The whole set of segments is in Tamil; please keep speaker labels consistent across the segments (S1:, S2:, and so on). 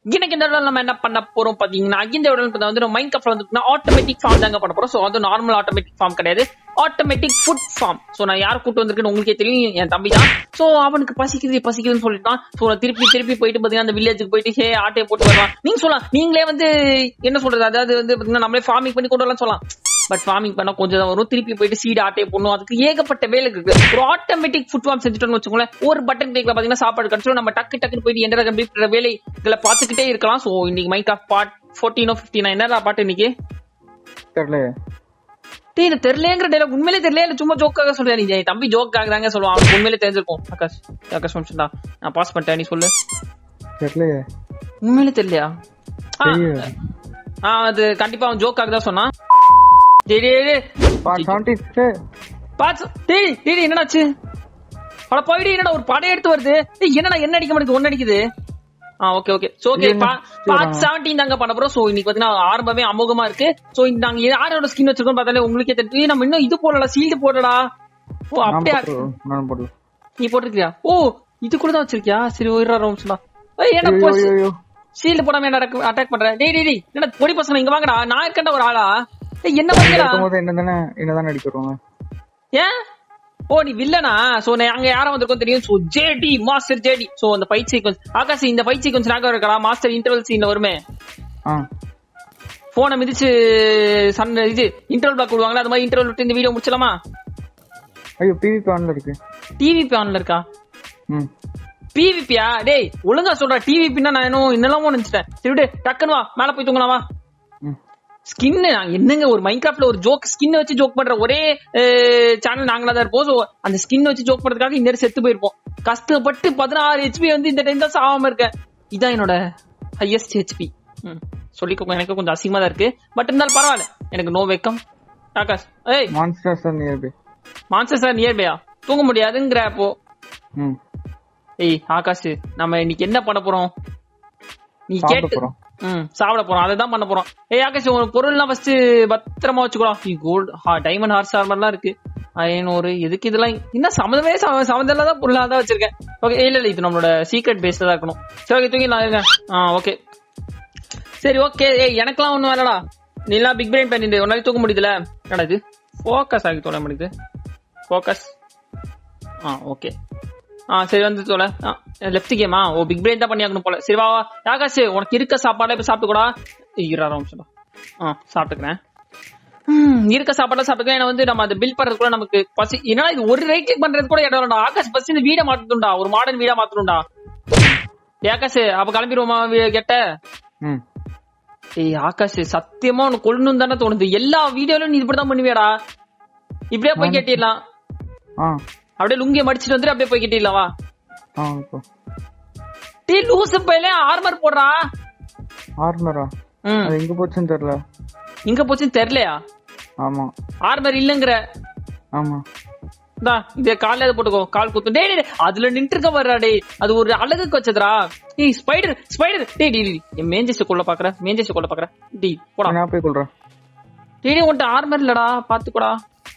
S1: இன்னைக்கு இந்த விட நம்ம என்ன பண்ண போறோம் பாத்தீங்கன்னா இந்த விட வந்து மைண்ட் கப்ல வந்து ஆட்டோமேட்டிக் ஃபார்ம் தாங்க பண்ண போறோம் சோ அது நார்மல் ஆட்டோமேட்டிக் ஃபார்ம் கிடையாது ஆட்டோமேட்டிக் ஃபுட் ஃபார்ம் சோ நான் யார் கூட்டு வந்திருக்கேன்னு உங்களுக்கே தெரியும் என் தம்பி தான் சோ அவனுக்கு பசிக்குது பசிக்குதுன்னு சொல்லிட்டான் சோ நான் திருப்பி திருப்பி போயிட்டு பாத்தீங்கன்னா அந்த வில்லேஜுக்கு போயிட்டு ஹே ஆட்டையை போட்டு வருவான் நீங்க சொல்லலாம் நீங்களே வந்து என்ன சொல்றது அதாவது வந்து பாத்தீங்கன்னா நம்மளே ஃபார்மிங் பண்ணி கொண்டு வரலாம் சொல்லலாம் பட் ஃபார்மிங் பண்ணா கொஞ்சம் தான் வரும் திருப்பி போயிட்டு சீடு ஆட்டையை போடணும் அதுக்கு ஏகப்பட்ட வேலை இருக்கு ஒரு ஆட்டோமேட்டிக் ஃபுட் ஃபார்ம் செஞ்சுட்டோம்னு வச்சுக்கோங்களேன் ஒரு பட்டன் கிளிக்ல பாத்தீங்கன்னா சாப்பாடு கிடைச்சிடும் நம்ம டக்கு டக்குன்னு போயிட்டு எந்த கம்ப்ளீட் வேலைகளை பார்த்துக்கிட்டே இருக்கலாம் சோ இன்னைக்கு மைக் ஆஃப் பார்ட் ஃபோர்டீனோ ஃபிஃப்டினா என்ன பாட்டு இன்னைக்கு
S2: தெரியல
S1: டேய் இது தெரியலங்கிற டைலாக் உண்மையிலே தெரியல இல்ல சும்மா ஜோக்காக சொல்றேன் நீ என் தம்பி ஜோக்காக தாங்க சொல்லுவான் அவனுக்கு உண்மையிலே தெரிஞ்சிருக்கும் ஆகாஷ் ஆகாஷ் வம்சம் தான் நான் பாஸ் பண்ணிட்டேன் நீ சொல்லு
S2: தெரியல
S1: உண்மையிலே தெரியலையா ஆ,
S2: தெரியாது
S1: ஆ அது கண்டிப்பா அவன் ஜோக்காக தான் சொன்னான் டேய் டேய், டேய்.
S2: பார்ட் செவன்டி
S1: பாத்து டேய் டேய் என்னடாச்சு அட போயிடு என்னடா ஒரு படம் எடுத்து வருது டேய் என்னடா என்ன அடிக்க மாட்டேங்குது ஒன்னு அடிக்குது ஆ ஓகே ஓகே சோ ஓகே
S2: இது என்ன?
S1: பார்ட் 17 தாங்க பண்ண போறோம் சோ இன்னைக்கு பாத்தீங்கன்னா ஆரம்பமே அமோகமா இருக்கு சோ நாங்க யாரோட ஸ்கின் வச்சிருக்கோம் பார்த்தாலே உங்களுக்கே தெரியும் ஏய், நம்ம இன்னும் இது போடலடா சீல்டு போடடா ஓ
S2: நான்
S1: அப்படியா
S2: போட்டு நான் போடல
S1: நீ போட்டிருக்கியா ஓ இது கூட தான் வச்சிருக்கியா சரி ஒரு ரவுண்ட்ஸ்டா ஏய் என்ன
S2: ஐயோ, ஐயோ, ஐயோ.
S1: ஷீல்டு போடாம என்ன அட்டாக் பண்ற டேய் டேய் டேய் என்ன பொடி பசங்க இங்க வாங்கடா நான் இருக்கேன்டா ஒரு ஆளா டேய் என்ன பண்ணீங்கடா
S2: இருக்கும்போது என்ன தானே என்ன தானே அடிக்கிறோம்
S1: ஏன் ஓ நீ வில்லனா சோ அங்க யாரும் வந்திருக்கோம் தெரியும் so JD master JD so அந்த ஃபைட் சீக்வன்ஸ் ஆகாஷ் இந்த ஃபைட் சீக்வன்ஸ் நாங்க இருக்கா மாஸ்டர் இன்டர்வல் சீன்ல வருமே
S2: ஆ
S1: போனை மிதிச்சு சன் இது இன்டர்வல் பிளாக் விடுவாங்களா அது மாதிரி இன்டர்வல் விட்டு இந்த வீடியோ முடிச்சலாமா
S2: ஐயோ பிவிபி ஆன்ல இருக்கு
S1: டிவிபி ஆன்ல இருக்கா
S2: ம்
S1: பிவிபியா டேய் ஒழுங்கா சொல்றா டிவிபின்னா நான் இன்னும் இன்னலாமோ நினைச்சிட்டேன் சரி விடு டக்குன்னு வா மேல போய் தூங்கலாம் வா
S2: ம்
S1: ஸ்கின் என்னங்க ஒரு மைன்கிராஃப்ட்ல ஒரு ஜோக் ஸ்கின் வச்சு ஜோக் பண்ற ஒரே சேனல் நாங்களா தான் இருப்போம் So, அந்த ஸ்கின் வச்சு ஜோக் பண்றதுக்காக இந்த நேரம் செத்து போயிருப்போம் கஷ்டப்பட்டு பதினாறு ஹெச்பி வந்து இந்த டைம் தான் சாவாம இருக்கேன் இதான் என்னோட ஹையஸ்ட் ஹெச்பி சொல்லிக்கோங்க எனக்கு கொஞ்சம் அசிங்கமா தான் இருக்கு பட் இருந்தாலும் பரவாயில்ல எனக்கு நோ வெக்கம் ஆகாஷ் ஏய்
S2: monsters are nearby
S1: monster sir நியர்பையா தூங்க முடியாதுங்கிற அப்போ
S2: ம்
S1: ஏய் ஆகாஷ் நம்ம இன்னைக்கு என்ன பண்ண போறோம் நீ
S2: சாப்பிட
S1: கேட்டு
S2: போறோம்.
S1: ம் சாப்பிட போறோம் அதை தான் பண்ண போறோம் ஏய் ஆகாஷ் உன் பொருள்லாம் ஃபர்ஸ்ட் பத்திரமா வச்சுக்கோ கோல்டு டைமண்ட் ஹார்ஸ் ஆர்மர்லாம் இருக்கு ஐநூறு எதுக்கு இதெல்லாம் இன்னும் சம்மந்தமே சம்மந்தம் தான் பொருளாக தான் வச்சிருக்கேன் ஓகே இல்ல இல்ல இது நம்மளோட சீக்ரெட் பேஸ்ல தான் இருக்கணும் சரி ஓகே தூங்கி நான் இருக்கேன் ஆ ஓகே சரி ஓகே ஏய் எனக்கெல்லாம் ஒண்ணும் வேணடா நீ எல்லாம் பிக் பிரெயின் பண்ணிட்டு ஒரு நாளைக்கு தூக்க முடியுதுல என்னடா இது ஃபோக்கஸ் ஆகி தொலை முடியுது ஃபோக்கஸ் ஆ ஓகே ஆ சரி வந்து தொலை லெஃப்ட் கேமா ஓ பிக் பிரெயின் தான் பண்ணியாகணும் போல சரி வா வா ஆகாஷ் உனக்கு இருக்க சாப்பாடே இப்ப சாப்பிட்டு கூட இருபது நிமிஷம் ஆ சாப்பிட்டுக்கிறேன் ம், இருக்க சாப்பாடா சாப்பிட்டுக்கலாம் ஏன்னா வந்து நம்ம அதை பில் பண்றது கூட நமக்கு பசி என்னடா இது ஒரு ரைட் கிளிக் பண்றது கூட இடம் இல்லடா ஆகாஷ் பஸ் இந்த வீடை மாத்தணும்டா ஒரு மாடர்ன் வீடா மாத்தணும்டா டேய் ஆகாஷ் அப்ப கிளம்பிடுவோமா வீ- கெட்ட
S2: ம்
S1: ஏய் ஆகாஷ் சத்தியமா உனக்கு கொள்ளணும் தானே தோணுது எல்லா வீடியோலயும் நீ இப்படிதான் பண்ணுவியாடா இப்படியே போய் கேட்டிடலாம்
S2: ஆ
S1: அப்படியே லுங்கிய மடிச்சிட்டு வந்துட்டு அப்படியே போய் கேட்டிடலாம் வா
S2: ஆ இப்போ
S1: டீ லூசு பையில ஆர்மர் போடுறா
S2: ஆர்மரா
S1: ம்
S2: அது எங்க போச்சுன்னு தெரியல
S1: இங்க போச்சுன்னு தெரியலையா
S2: ஆமா
S1: ஆர்மர் இல்லங்கிற
S2: ஆமா
S1: இந்தா இந்த கால்ல அதை போட்டுக்கோ கால் குத்து டேய் டேய், டேய், அதுல நின்று இருக்க வர்றா டேய் அது ஒரு அழகுக்கு வச்சதுடா ஏய் ஸ்பைடர் ஸ்பைடர் டேய் டேய் டேய், என் மேஞ்சஸ் கொள்ள பாக்குற மேஞ்சஸ் கொள்ள பாக்குற டேய் போடா
S2: நான் போய் கொள்றேன்
S1: டேய் டேய், உன்கிட்ட ஆர்மர் இல்லடா பாத்துக்கோடா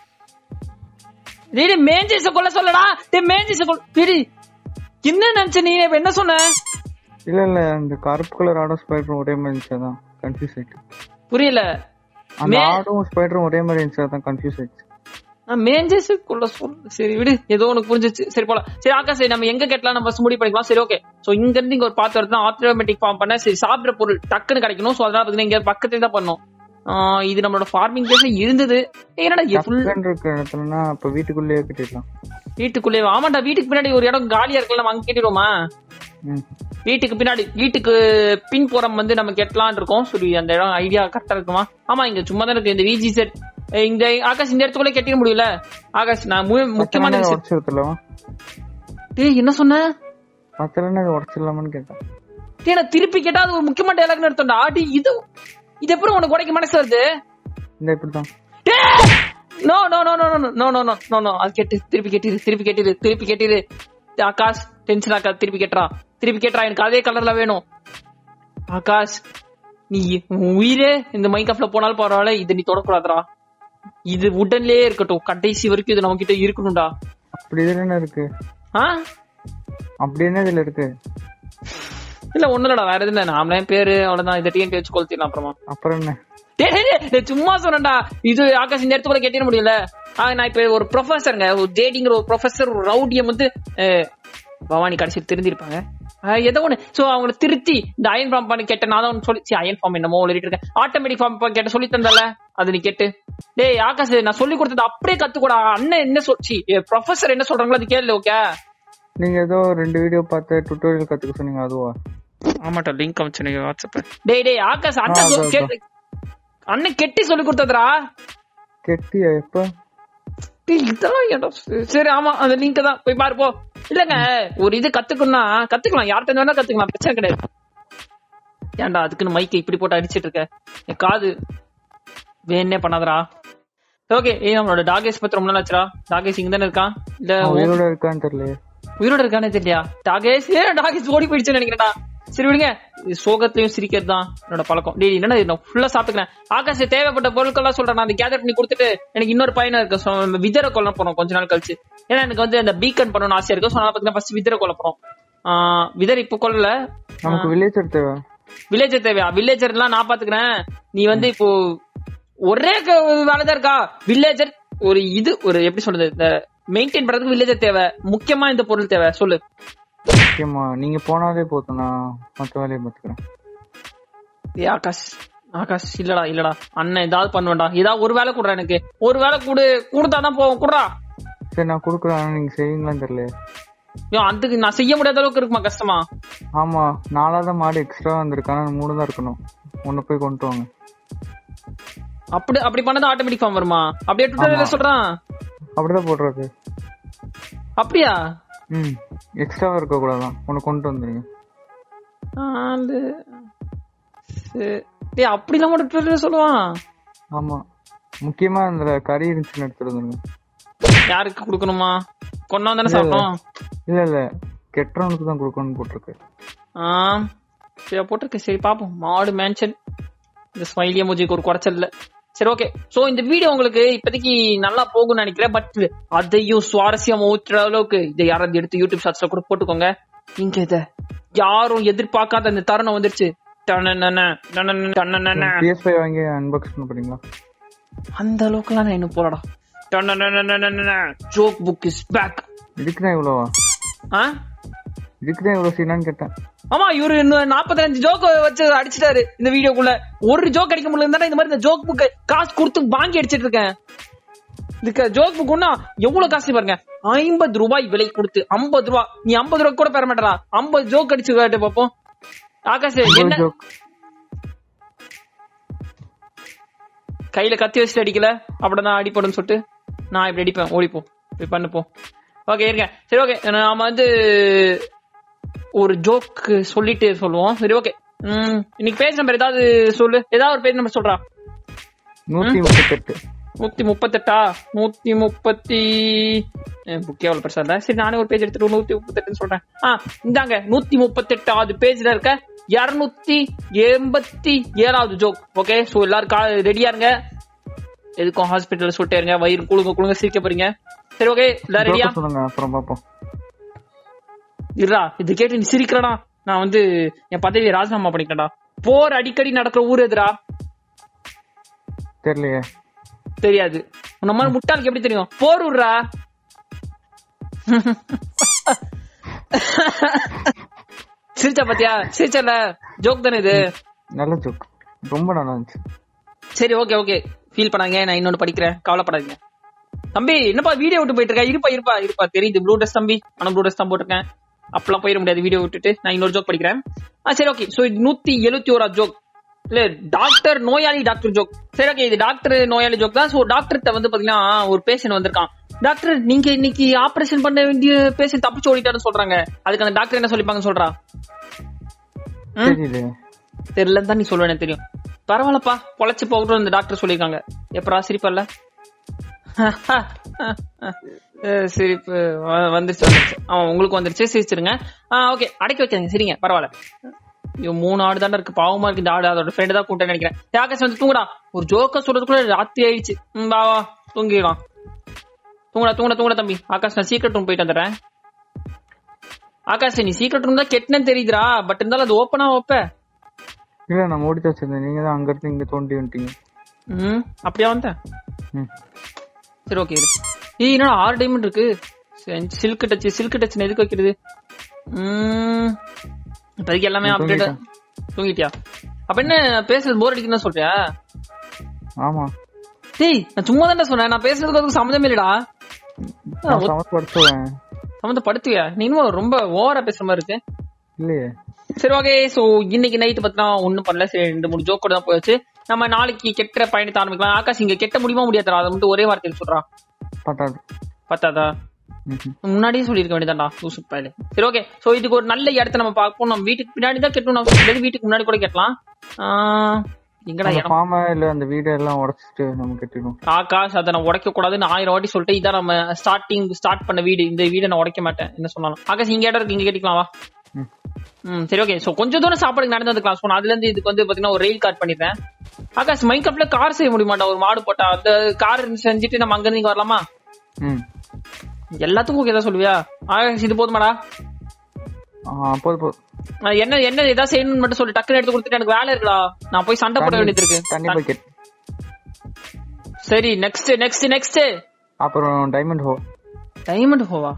S1: டேய் டேய், மேஞ்சஸ் கொள்ள சொல்லடா டேய் மேஞ்சஸ் கொள்ள டேய் டேய், என்ன நினைச்ச நீ இப்ப என்ன சொன்ன
S2: இல்ல இல்ல இந்த கருப்பு கலர் ஆடும் ஸ்பைடரும் ஒரே மாதிரி இருந்துச்சு அதான் கன்ஃபியூஸ் ஆயிட்டு
S1: புரியல
S2: அந்த
S1: மே-
S2: ஆடும் ஸ்பைடரும் ஒரே மாதிரி இருந்துச்சு அதான் கன்ஃபியூஸ் ஆயிடுச்சு
S1: நான் மேஞ்சஸ் கொள்ள சொல்ல சரி விடு ஏதோ உனக்கு புரிஞ்சிச்சு சரி போலாம் சரி ஆக்கா சரி நம்ம எங்க கட்டலாம் நம்ம first முடிவு பண்ணிக்கலாம் சரி ஓகே சோ இங்க இருந்து இங்க ஒரு பாத்து வருது ஆட்டோமேட்டிக் ஃபார்ம் பண்ண சரி சாப்பிடுற பொருள் டக்குன்னு கிடைக்கணும் சோ அதனால பாத்தீங்கன்னா இங்க பக்கத்துல தான் பண்ணோம் ஆஹ் இது நம்மளோட ஃபார்மிங் பிளேஸ் இருந்தது ஏய், என்னடா ஃபுல்
S2: டக்குன்னு இருக்கிற இடத்துலனா இப்ப வீட்டுக்குள்ளேயே கட்டிடலாம்
S1: வீட்டுக்குள்ளே ஆமாண்டா வீட்டுக்கு பின்னாடி ஒரு இடம் காலியா இருக்குல்ல நம்ம அங்க கேட்டிடுவோமா
S2: ம்
S1: வீட்டுக்கு பின்னாடி வீட்டுக்கு பின்புறம் வந்து நம்ம கெட்டலாம்னு இருக்கோம் சரி அந்த இடம் ஐடியா கரெக்டா இருக்குமா ஆமா இங்க சும்மா தான் இருக்கு இந்த விஜி செட் இந்த ஆகாஷ் இந்த இடத்துக்குள்ள கட்டிட முடியல ஆகாஷ் நான் மு- முக்கியமான விஷயம்
S2: உடச்சிருத்தலவா
S1: டேய் என்ன சொன்ன
S2: பத்தலன்னு உடச்சிடலாமான்னு கேட்டேன்
S1: டேய் நான் திருப்பி கேட்டா அது ஒரு முக்கியமான டைலாக்னு எடுத்தோம்டா ஆடி இது இது எப்படி உனக்கு உடைக்க மனசு வருது
S2: இந்த இப்படிதான்
S1: no no no no no no no no no no அது கேட்டு திருப்பி கேட்டிரு திருப்பி கேட்டிரு திருப்பி கேட்டிரு ஆகாஷ் டென்ஷன் ஆக்கா திருப்பி கேட்டுறா திருப்பி கேட்டுறா எனக்கு அதே கலர்ல வேணும் ஆகாஷ் நீ உன் உயிரே இந்த மைக் போனாலும் பரவாயில்ல இது நீ தொடக்கூடாதுடா இது உடன்லயே இருக்கட்டும் கடைசி வரைக்கும் இது நம்ம கிட்ட இருக்கணும்டா
S2: அப்படி இதுல என்ன இருக்கு
S1: ஆ
S2: அப்படி என்ன இதுல இருக்கு
S1: இல்ல ஒண்ணு இல்லடா வேற எதுவும் இல்ல நாமளே பேரு அவ்வளவுதான் இதை டிஎன்டி வச்சு கொளுத்திடலாம் அப்புறமா
S2: அப்புறம் என்ன
S1: டேய், டேய், டேய், டேய், சும்மா சொன்னேன்டா இது ஆகாஷ் இந்த இடத்துல கேட்டிட முடியல ஆ, நான் இப்ப ஒரு ப்ரொஃபசருங்க ஒரு ஜேடிங்கிற ஒரு ப்ரொஃபசர் ஒரு ரவுடியம் வந்து அஹ், பவானி கடைசியில் திருந்திருப்பாங்க அஹ், ஏதோ ஒண்ணு சோ அவங்கள திருத்தி இந்த அயன் ஃபார்ம் பண்ணி கேட்ட நான் தான் சொல்லி அயன் ஃபார்ம் என்னமோ எழுதிட்டு இருக்கேன் ஆட்டோமேட்டிக் ஃபார்ம் கேட்ட சொல்லி தந்தல அது நீ கேட்டு டேய் ஆகாஷ் நான் சொல்லி கொடுத்தது அப்படியே கத்துக்கூடா அண்ணன் என்ன சொல்லிச்சு ப்ரொஃபசர் என்ன சொல்றாங்களோ அது கேளு ஓகே
S2: நீங்க ஏதோ ரெண்டு வீடியோ பார்த்து டுட்டோரியல் கத்துக்க சொன்னீங்க அதுவா
S1: ஆமாட்டா லிங்க் அமைச்சு வாட்ஸ்அப் டேய் டேய் ஆகாஷ்
S2: ஆ,
S1: அண்ணன்
S2: அதான்,
S1: கேட்டு அண்ணன் கெட்டி சொல்லி கொடுத்ததுடா
S2: கெட்டியா எப்ப
S1: டேய், இதெல்லாம் ஏன்டா சரி, சரி ஆமா அந்த லிங்க் தான் போய் பாரு போ இல்லங்க ஒரு இது கத்துக்கணும்னா கத்துக்கலாம் யார்கிட்ட வேணா கத்துக்கலாம் பிரச்சனை கிடையாது ஏன்டா அதுக்குன்னு மைக்கை இப்படி போட்டு அடிச்சிட்டு இருக்க என் காது வேணே பண்ணாதடா ஓகே ஏய் நம்மளோட டாகேஷ் பத்தி ரொம்ப நாள் ஆச்சுடா டாகேஷ் இங்க தானே இருக்கான் இல்ல
S2: அவன் உயிரோட இருக்கான்னு தெரியல
S1: உயிரோட இருக்கானே தெரியலையா டாகேஷ் ஏ டாகேஷ் ஓடி போயிடுச்சுன்னு நினைக்கிறேன்டா சரி விடுங்க இது சோகத்திலையும் சிரிக்கிறது தான் என்னோட பழக்கம் டேய் என்னடா இது நான் ஃபுல்லா சாப்பிட்டுக்கிறேன் ஆகாஷ் தேவைப்பட்ட பொருட்கள்லாம் சொல்றேன் நான் அதை கேதர் பண்ணி கொடுத்துட்டு எனக்கு இன்னொரு பையனா இருக்கு So, நம்ம விதரை கொல்ல போறோம் கொஞ்ச நாள் கழிச்சு ஏன்னா எனக்கு வந்து அந்த பீக்கன் பண்ணணும்னு ஆசையா இருக்கு ஸோ நான் பாத்தீங்கன்னா ஃபர்ஸ்ட் விதரை கொல்ல போறோம் ஆஹ் விதர் இப்போ கொல்லல
S2: நமக்கு வில்லேஜர் தேவை
S1: வில்லேஜர் தேவையா வில்லேஜர் எல்லாம் நான் பாத்துக்கிறேன் நீ வந்து இப்போ ஒரே க- வேலைதான் இருக்கா வில்லேஜர் ஒரு இது ஒரு எப்படி சொல்றது இந்த மெயின்டைன் பண்றதுக்கு வில்லேஜர் தேவை முக்கியமா இந்த பொருள் தேவை சொல்லு
S2: முக்கியமா நீங்க போனாலே போதும் நான் மத்த வேலையை பாத்துக்கிறேன்
S1: ஏய் ஆகாஷ் ஆகாஷ் இல்லடா இல்லடா அண்ணன் ஏதாவது பண்ணுவேன்டா ஏதாவது ஒரு வேலை கொடுறா எனக்கு ஒரு வேலை கொடு கொடுத்தாதான் போவோம் குடுறா
S2: சரி நான் கொடுக்குறேன் ஆனா நீங்க செய்வீங்களான்னு தெரியல
S1: ஐயோ அதுக்கு நான் செய்ய முடியாத அளவுக்கு இருக்குமா கஷ்டமா
S2: ஆமா நாலாவது மாடு எக்ஸ்ட்ரா வந்திருக்கு ஆனா மூணு தான் இருக்கணும் ஒன்னு போய் கொண்டு வாங்க
S1: அப்படி அப்படி பண்ணது ஆட்டோமேட்டிக் ஃபார்ம் வருமா அப்படியே டுட்டோரியல்ல சொல்றான்
S2: அப்படிதான் போடுறது
S1: அப்படியா
S2: ம் எக்ஸ்ட்ராவா இருக்க கூடாதான் ஒன்னு கொண்டு வந்துருங்க
S1: நாலு சரி. டேய் அப்படிலாம் மட்டும் டுட்டோரியல்ல சொல்லுவான்
S2: ஆமா முக்கியமா அந்த கறி இருந்துச்சுன்னு எடுத்துட்டு வந்துருங்க
S1: யாருக்கு கொடுக்கணுமா கொண்டா தானே சாப்பிட்டோம்
S2: இல்ல இல்ல கெட்டவனுக்கு தான் கொடுக்கணும்னு போட்டிருக்கு
S1: ஆ சரி போட்டிருக்கேன் சரி பாப்போம் மாடு மேன்ஷன் இந்த ஸ்மைலிய மூஜிக்கு ஒரு குறைச்சல் இல்ல சரி ஓகே சோ இந்த வீடியோ உங்களுக்கு இப்போதைக்கு நல்லா போகும்னு நினைக்கிறேன் பட் அதையும் சுவாரஸ்யமா ஊற்றுற அளவுக்கு இதை யாராவது எடுத்து யூடியூப் ஷார்ட்ஸ்ல கூட போட்டுக்கோங்க இங்க இத யாரும் எதிர்பார்க்காத அந்த தருணம் வந்துருச்சு டனனன, டனனன, டனனன.
S2: பிஎஸ் ஃபைவ் வாங்கி அன்பாக்ஸ் பண்ண போறீங்களா
S1: அந்த அளவுக்குலாம் நான் இன்னும் போறடா ஜோக் புக் இஸ் பேக்
S2: இதுக்குதான் இவ்வளவா
S1: ஆ
S2: இதுக்குதான் இவ்வளவு சீனான்னு கேட்டேன்
S1: ஆமா இவரு இன்னும் நாற்பத்தஞ்சு ஜோக் வச்சு அடிச்சிட்டாரு இந்த வீடியோக்குள்ள ஒரு ஜோக் அடிக்க முடியல இந்த மாதிரி இந்த ஜோக் புக் காசு கொடுத்து வாங்கி அடிச்சிட்டு இருக்கேன் இதுக்கு ஜோக் புக் ஒன்னா எவ்வளவு காசு பாருங்க ஐம்பது ரூபாய் விலை கொடுத்து ஐம்பது ரூபா நீ ஐம்பது ரூபா கூட பெற மாட்டா ஐம்பது ஜோக் அடிச்சு காட்டு பாப்போம் ஆகாஷ் என்ன
S2: ஜோக்
S1: கையில கத்தி வச்சுட்டு அடிக்கல அப்படிதான் அடிப்படுன்னு சொல்லிட்டு நான் இப்படி அடிப்பேன் ஓடிப்போ இப்படி பண்ணுப்போம் ஓகே இருங்க சரி ஓகே நாம வந்து ஒரு ஜோக் சொல்லிட்டு சொல்லுவோம் சரி ஓகே ம் இன்னைக்கு பேஜ் நம்பர் ஏதாவது சொல்லு ஏதாவது ஒரு பேஜ் நம்பர் சொல்றா
S2: நூத்தி முப்பத்தெட்டு
S1: நூத்தி முப்பத்தெட்டா நூத்தி முப்பத்தி புக்கே அவ்வளவு பெருசா இருந்தா சரி நானே ஒரு பேஜ் எடுத்துட்டு நூத்தி முப்பத்தெட்டுன்னு சொல்றேன் ஆ இந்தாங்க நூத்தி முப்பத்தெட்டாவது பேஜ்ல இருக்க இருநூத்தி எண்பத்தி ஏழாவது ஜோக் ஓகே சோ எல்லாரும் ரெடியா இருங்க எதுக்கும் ஹாஸ்பிட்டல் சொல்லிட்டே இருங்க வயிறு குழுங்க குழுங்க சிரிக்க போறீங்க சரி ஓகே எல்லாரும் ரெடியா
S2: ஜோக்க சொல்லுங்க அப்புறம் பாப்போம்
S1: இருடா இது கேட்டு நீ சிரிக்கிறடா நான் வந்து என் பதவியை ராஜினாமா பண்ணிக்கிறேன்டா போர் அடிக்கடி நடக்கிற ஊர் எதுடா
S2: தெரியலையே
S1: தெரியாது உன்ன மாதிரி முட்டாளுக்கு எப்படி தெரியும் போர் விடுறா சிரிச்சா பாத்தியா சிரிச்சல ஜோக் தானே இது
S2: நல்ல ஜோக் ரொம்ப நல்லா இருந்துச்சு
S1: சரி ஓகே ஓகே ஃபீல் பண்ணாங்க நான் இன்னொன்னு படிக்கிறேன் கவலைப்படாதீங்க தம்பி என்னப்பா வீடியோ விட்டு போயிட்டு இருக்க இருப்பா இருப்பா இருப்பா தெரியுது ப்ளூ ட்ரெஸ் தம்பி ஆனா ப்ளூ ட்ரெஸ் தான் போட்டிருக்கேன் அப்பெல்லாம் போயிட முடியாது வீடியோ விட்டுட்டு நான் இன்னொரு ஜோக் படிக்கிறேன் ஆ சரி ஓகே சோ நூத்தி எழுபத்தி ஓரா ஜோக் இல்ல டாக்டர் நோயாளி டாக்டர் ஜோக் சரி ஓகே இது டாக்டர் நோயாளி ஜோக் தான் சோ டாக்டர்கிட்ட வந்து பாத்தீங்கன்னா ஒரு பேஷண்ட் வந்திருக்கான் டாக்டர் நீங்க இன்னைக்கு ஆபரேஷன் பண்ண வேண்டிய பேஷண்ட் தப்பிச்சு ஓடிட்டாருன்னு சொல்றாங்க அதுக்கு அந்த டாக்டர் என்ன சொல்லிப்பாங்கன்னு சொல்றா ம்?
S2: தெரியலையே
S1: தெரியலன்னு தான் நீ சொல்லுவேன் எனக்கு தெரியும் பரவாயில்லப்பா பொழைச்சு போகட்டும் இந்த டாக்டர் சொல்லியிருக்காங்க எப்பரா சிரிப்பல்ல அஹ் சிரிப்பு வ- வந்துருச்சு வந்துருச்சு அவன் உங்களுக்கு வந்துருச்சு சிரிச்சிருங்க ஓகே அடக்கி வைக்காதீங்க சரிங்க பரவாயில்ல ஐயோ மூணு ஆடு தானே இருக்கு பாவமா இருக்கு இந்த ஆடு அதோட ஃப்ரெண்டு தான் கூட்ட நினைக்கிறேன் யாகேஷ் வந்து தூங்குடா ஒரு ஜோக்க சொல்றதுக்குள்ள ராத்திரி ஆயிடுச்சு ம், வா வா தூங்கிடலாம் தூங்குடா தூங்குடா தூங்குடா தம்பி ஆகாஷ் நான் சீக்கிரம் ரூம் போயிட்டு வந்துடுறேன் ஆகாஷ் நீ சீக்கிரம் இருந்தா கெட்டனு தெரியுதுடா பட் இருந்தாலும் அது ஓப்பனா வைப்ப
S2: இல்ல நான் மூடி தான் வச்சிருந்தேன் நீங்க தான் அங்க இருந்து இங்க தோண்டி வந்துட்டீங்க
S1: ம் அப்படியா வந்தேன்
S2: ம்
S1: சரி ஓகே இரு ஏய் என்னடா ஆறு டைமண்ட் இருக்கு சில்க் டச் சில்க் டச் எதுக்கு வைக்கிறது ம் இப்போதைக்கு எல்லாமே
S2: நீ
S1: அப்டேட் தூங்கிட்டியா அப்ப என்ன பேசுறது போர் அடிக்குன்னு சொல்றியா
S2: ஆமா
S1: டேய் நான் சும்மா தானே சொன்னேன் நான் பேசுறதுக்கு அதுக்கு சம்மந்தமே இல்லடா
S2: நான் சமப்படுத்துவேன்
S1: சம்மந்தப்படுத்துவியா நீ இன்னும் ரொம்ப ஓவரா பேசுற மாதிரி இருக்கு
S2: இல்லையே
S1: சரி ஓகே சோ இன்னைக்கு நைட் பத்தினா ஒண்ணும் பண்ணல சரி ரெண்டு மூணு ஜோக் கூட தான் போயாச்சு நம்ம நாளைக்கு கெட்ட பயணத்தை ஆரம்பிக்கலாம் ஆகாஷ் இங்க கெட்ட முடியுமா முடியாதா அதை மட்டும் ஒரே வார்த்தையில் சொல்றான்
S2: பத்தாது
S1: பத்தாதா
S2: ம்ஹும்.
S1: முன்னாடியே சொல்லிருக்க வேண்டியதான்டா லூசு பயலே சரி ஓகே சோ இதுக்கு ஒரு நல்ல இடத்த நம்ம பார்ப்போம் நம்ம வீட்டுக்கு பின்னாடி தான் கட்டணும் நம்ம சொல்றது வீட்டுக்கு முன்னாடி கூட கட்டலாம் ஆஹ், எங்கடா
S2: அந்த
S1: இடம்
S2: ஃபார்ம இல்ல அந்த வீடு எல்லாம் உடைச்சிட்டு நம்ம கட்டிடுவோம்
S1: ஆகாஷ் அதை நான் உடைக்க கூடாதுன்னு ஆயிரம் வாட்டி சொல்லிட்டு இதான் நம்ம ஸ்டார்டிங் ஸ்டார்ட் பண்ண வீடு இந்த வீடை நான் உடைக்க மாட்டேன் என்ன சொன்னாலும் ஆகாஷ் இங்க இடம் இருக்கு இங்க கட்டிக்கலாம் வா
S2: ம்.
S1: ம் சரி ஓகே சோ கொஞ்சம் தூரம் சாப்பாடுக்கு நடந்து வந்துக்கலாம் ஸோ அதுல இருந்து இதுக்கு வந்து பாத்தீங்கன்னா ஒரு ரயில் கார்ட் பண்ணிடுறேன் ஆகாஷ் மைக் அப்ல கார் செய்ய முடியுமாட்டா ஒரு மாடு போட்டா அந்த கார் செஞ்சுட்டு நம்ம அங்க இருந்து இங்க வரலாமா
S2: ம்
S1: எல்லாத்துக்கும் ஓகே தான் சொல்லுவியா ஆகாஷ் இது போதுமாடா
S2: ஆ, போதும் போதும்
S1: நான் என்ன என்ன ஏதாவது செய்யணும்னு மட்டும் சொல்லி டக்குன்னு எடுத்து கொடுத்துட்டு எனக்கு வேலை இருக்குடா நான் போய் சண்டை போட வேண்டியது இருக்கு
S2: தண்ணி பக்கெட்
S1: சரி நெக்ஸ்ட் நெக்ஸ்ட் நெக்ஸ்ட்
S2: அப்புறம் டைமண்ட் ஹோ
S1: டைமண்ட் ஹோவா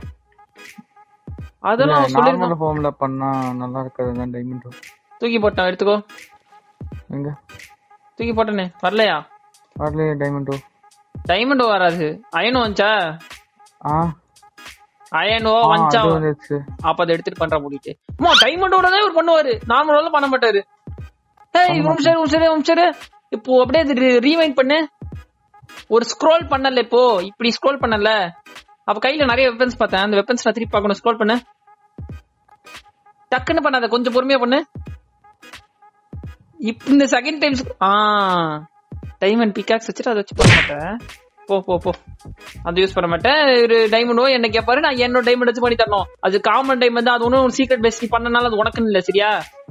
S1: அதெல்லாம் சொல்லிருக்கோம்
S2: நார்மல் ஹோம்ல பண்ணா நல்லா இருக்காது தான் டைமண்ட் ஹோ
S1: தூக்கி போட்டேன் எடுத்துக்கோ
S2: எங்க
S1: தூக்கி போட்டனே வரலையா
S2: வரலையே டைமண்ட் ஹோ
S1: டைமண்ட் வராது அயனோ வந்துச்சா
S2: ஆ
S1: அயனோ
S2: ஆ,
S1: வந்துச்சா
S2: அது வந்துச்சு
S1: அப்ப அதை எடுத்துட்டு பண்ற முடிட்டு அம்மா டைமண்டோட தான் இவர் பண்ணுவாரு நார்மலா பண்ண மாட்டாரு ஏய் உம் சரி உம் சரி உம் சரி இப்போ அப்படியே ரீவைண்ட் பண்ணு ஒரு ஸ்க்ரோல் பண்ணல இப்போ இப்படி ஸ்க்ரோல் பண்ணல அப்ப கையில நிறைய வெப்பன்ஸ் பார்த்தேன் அந்த வெப்பன்ஸ் நான் திருப்பி பார்க்கணும் ஸ்க்ரோல் பண்ணு டக்குன்னு பண்ணாத கொஞ்சம் பொறுமையா பண்ணு இப்ப இந்த செகண்ட் டைம் ஆ டைமண்ட் பிகாக்ஸ் வச்சுட்டு அதை வச்சு பண்ண மாட்டேன் போ போ போ அது யூஸ் பண்ண மாட்டேன் ஒரு டைமண்டோ என்ன கேட்பாரு நான் என்னோட டைமண்ட் வச்சு பண்ணி தரணும் அது காமன் டைமண்ட் அது ஒன்றும் சீக்ரெட் பேஸ் நீ பண்ணனால அது உனக்குன்னு இல்ல சரியா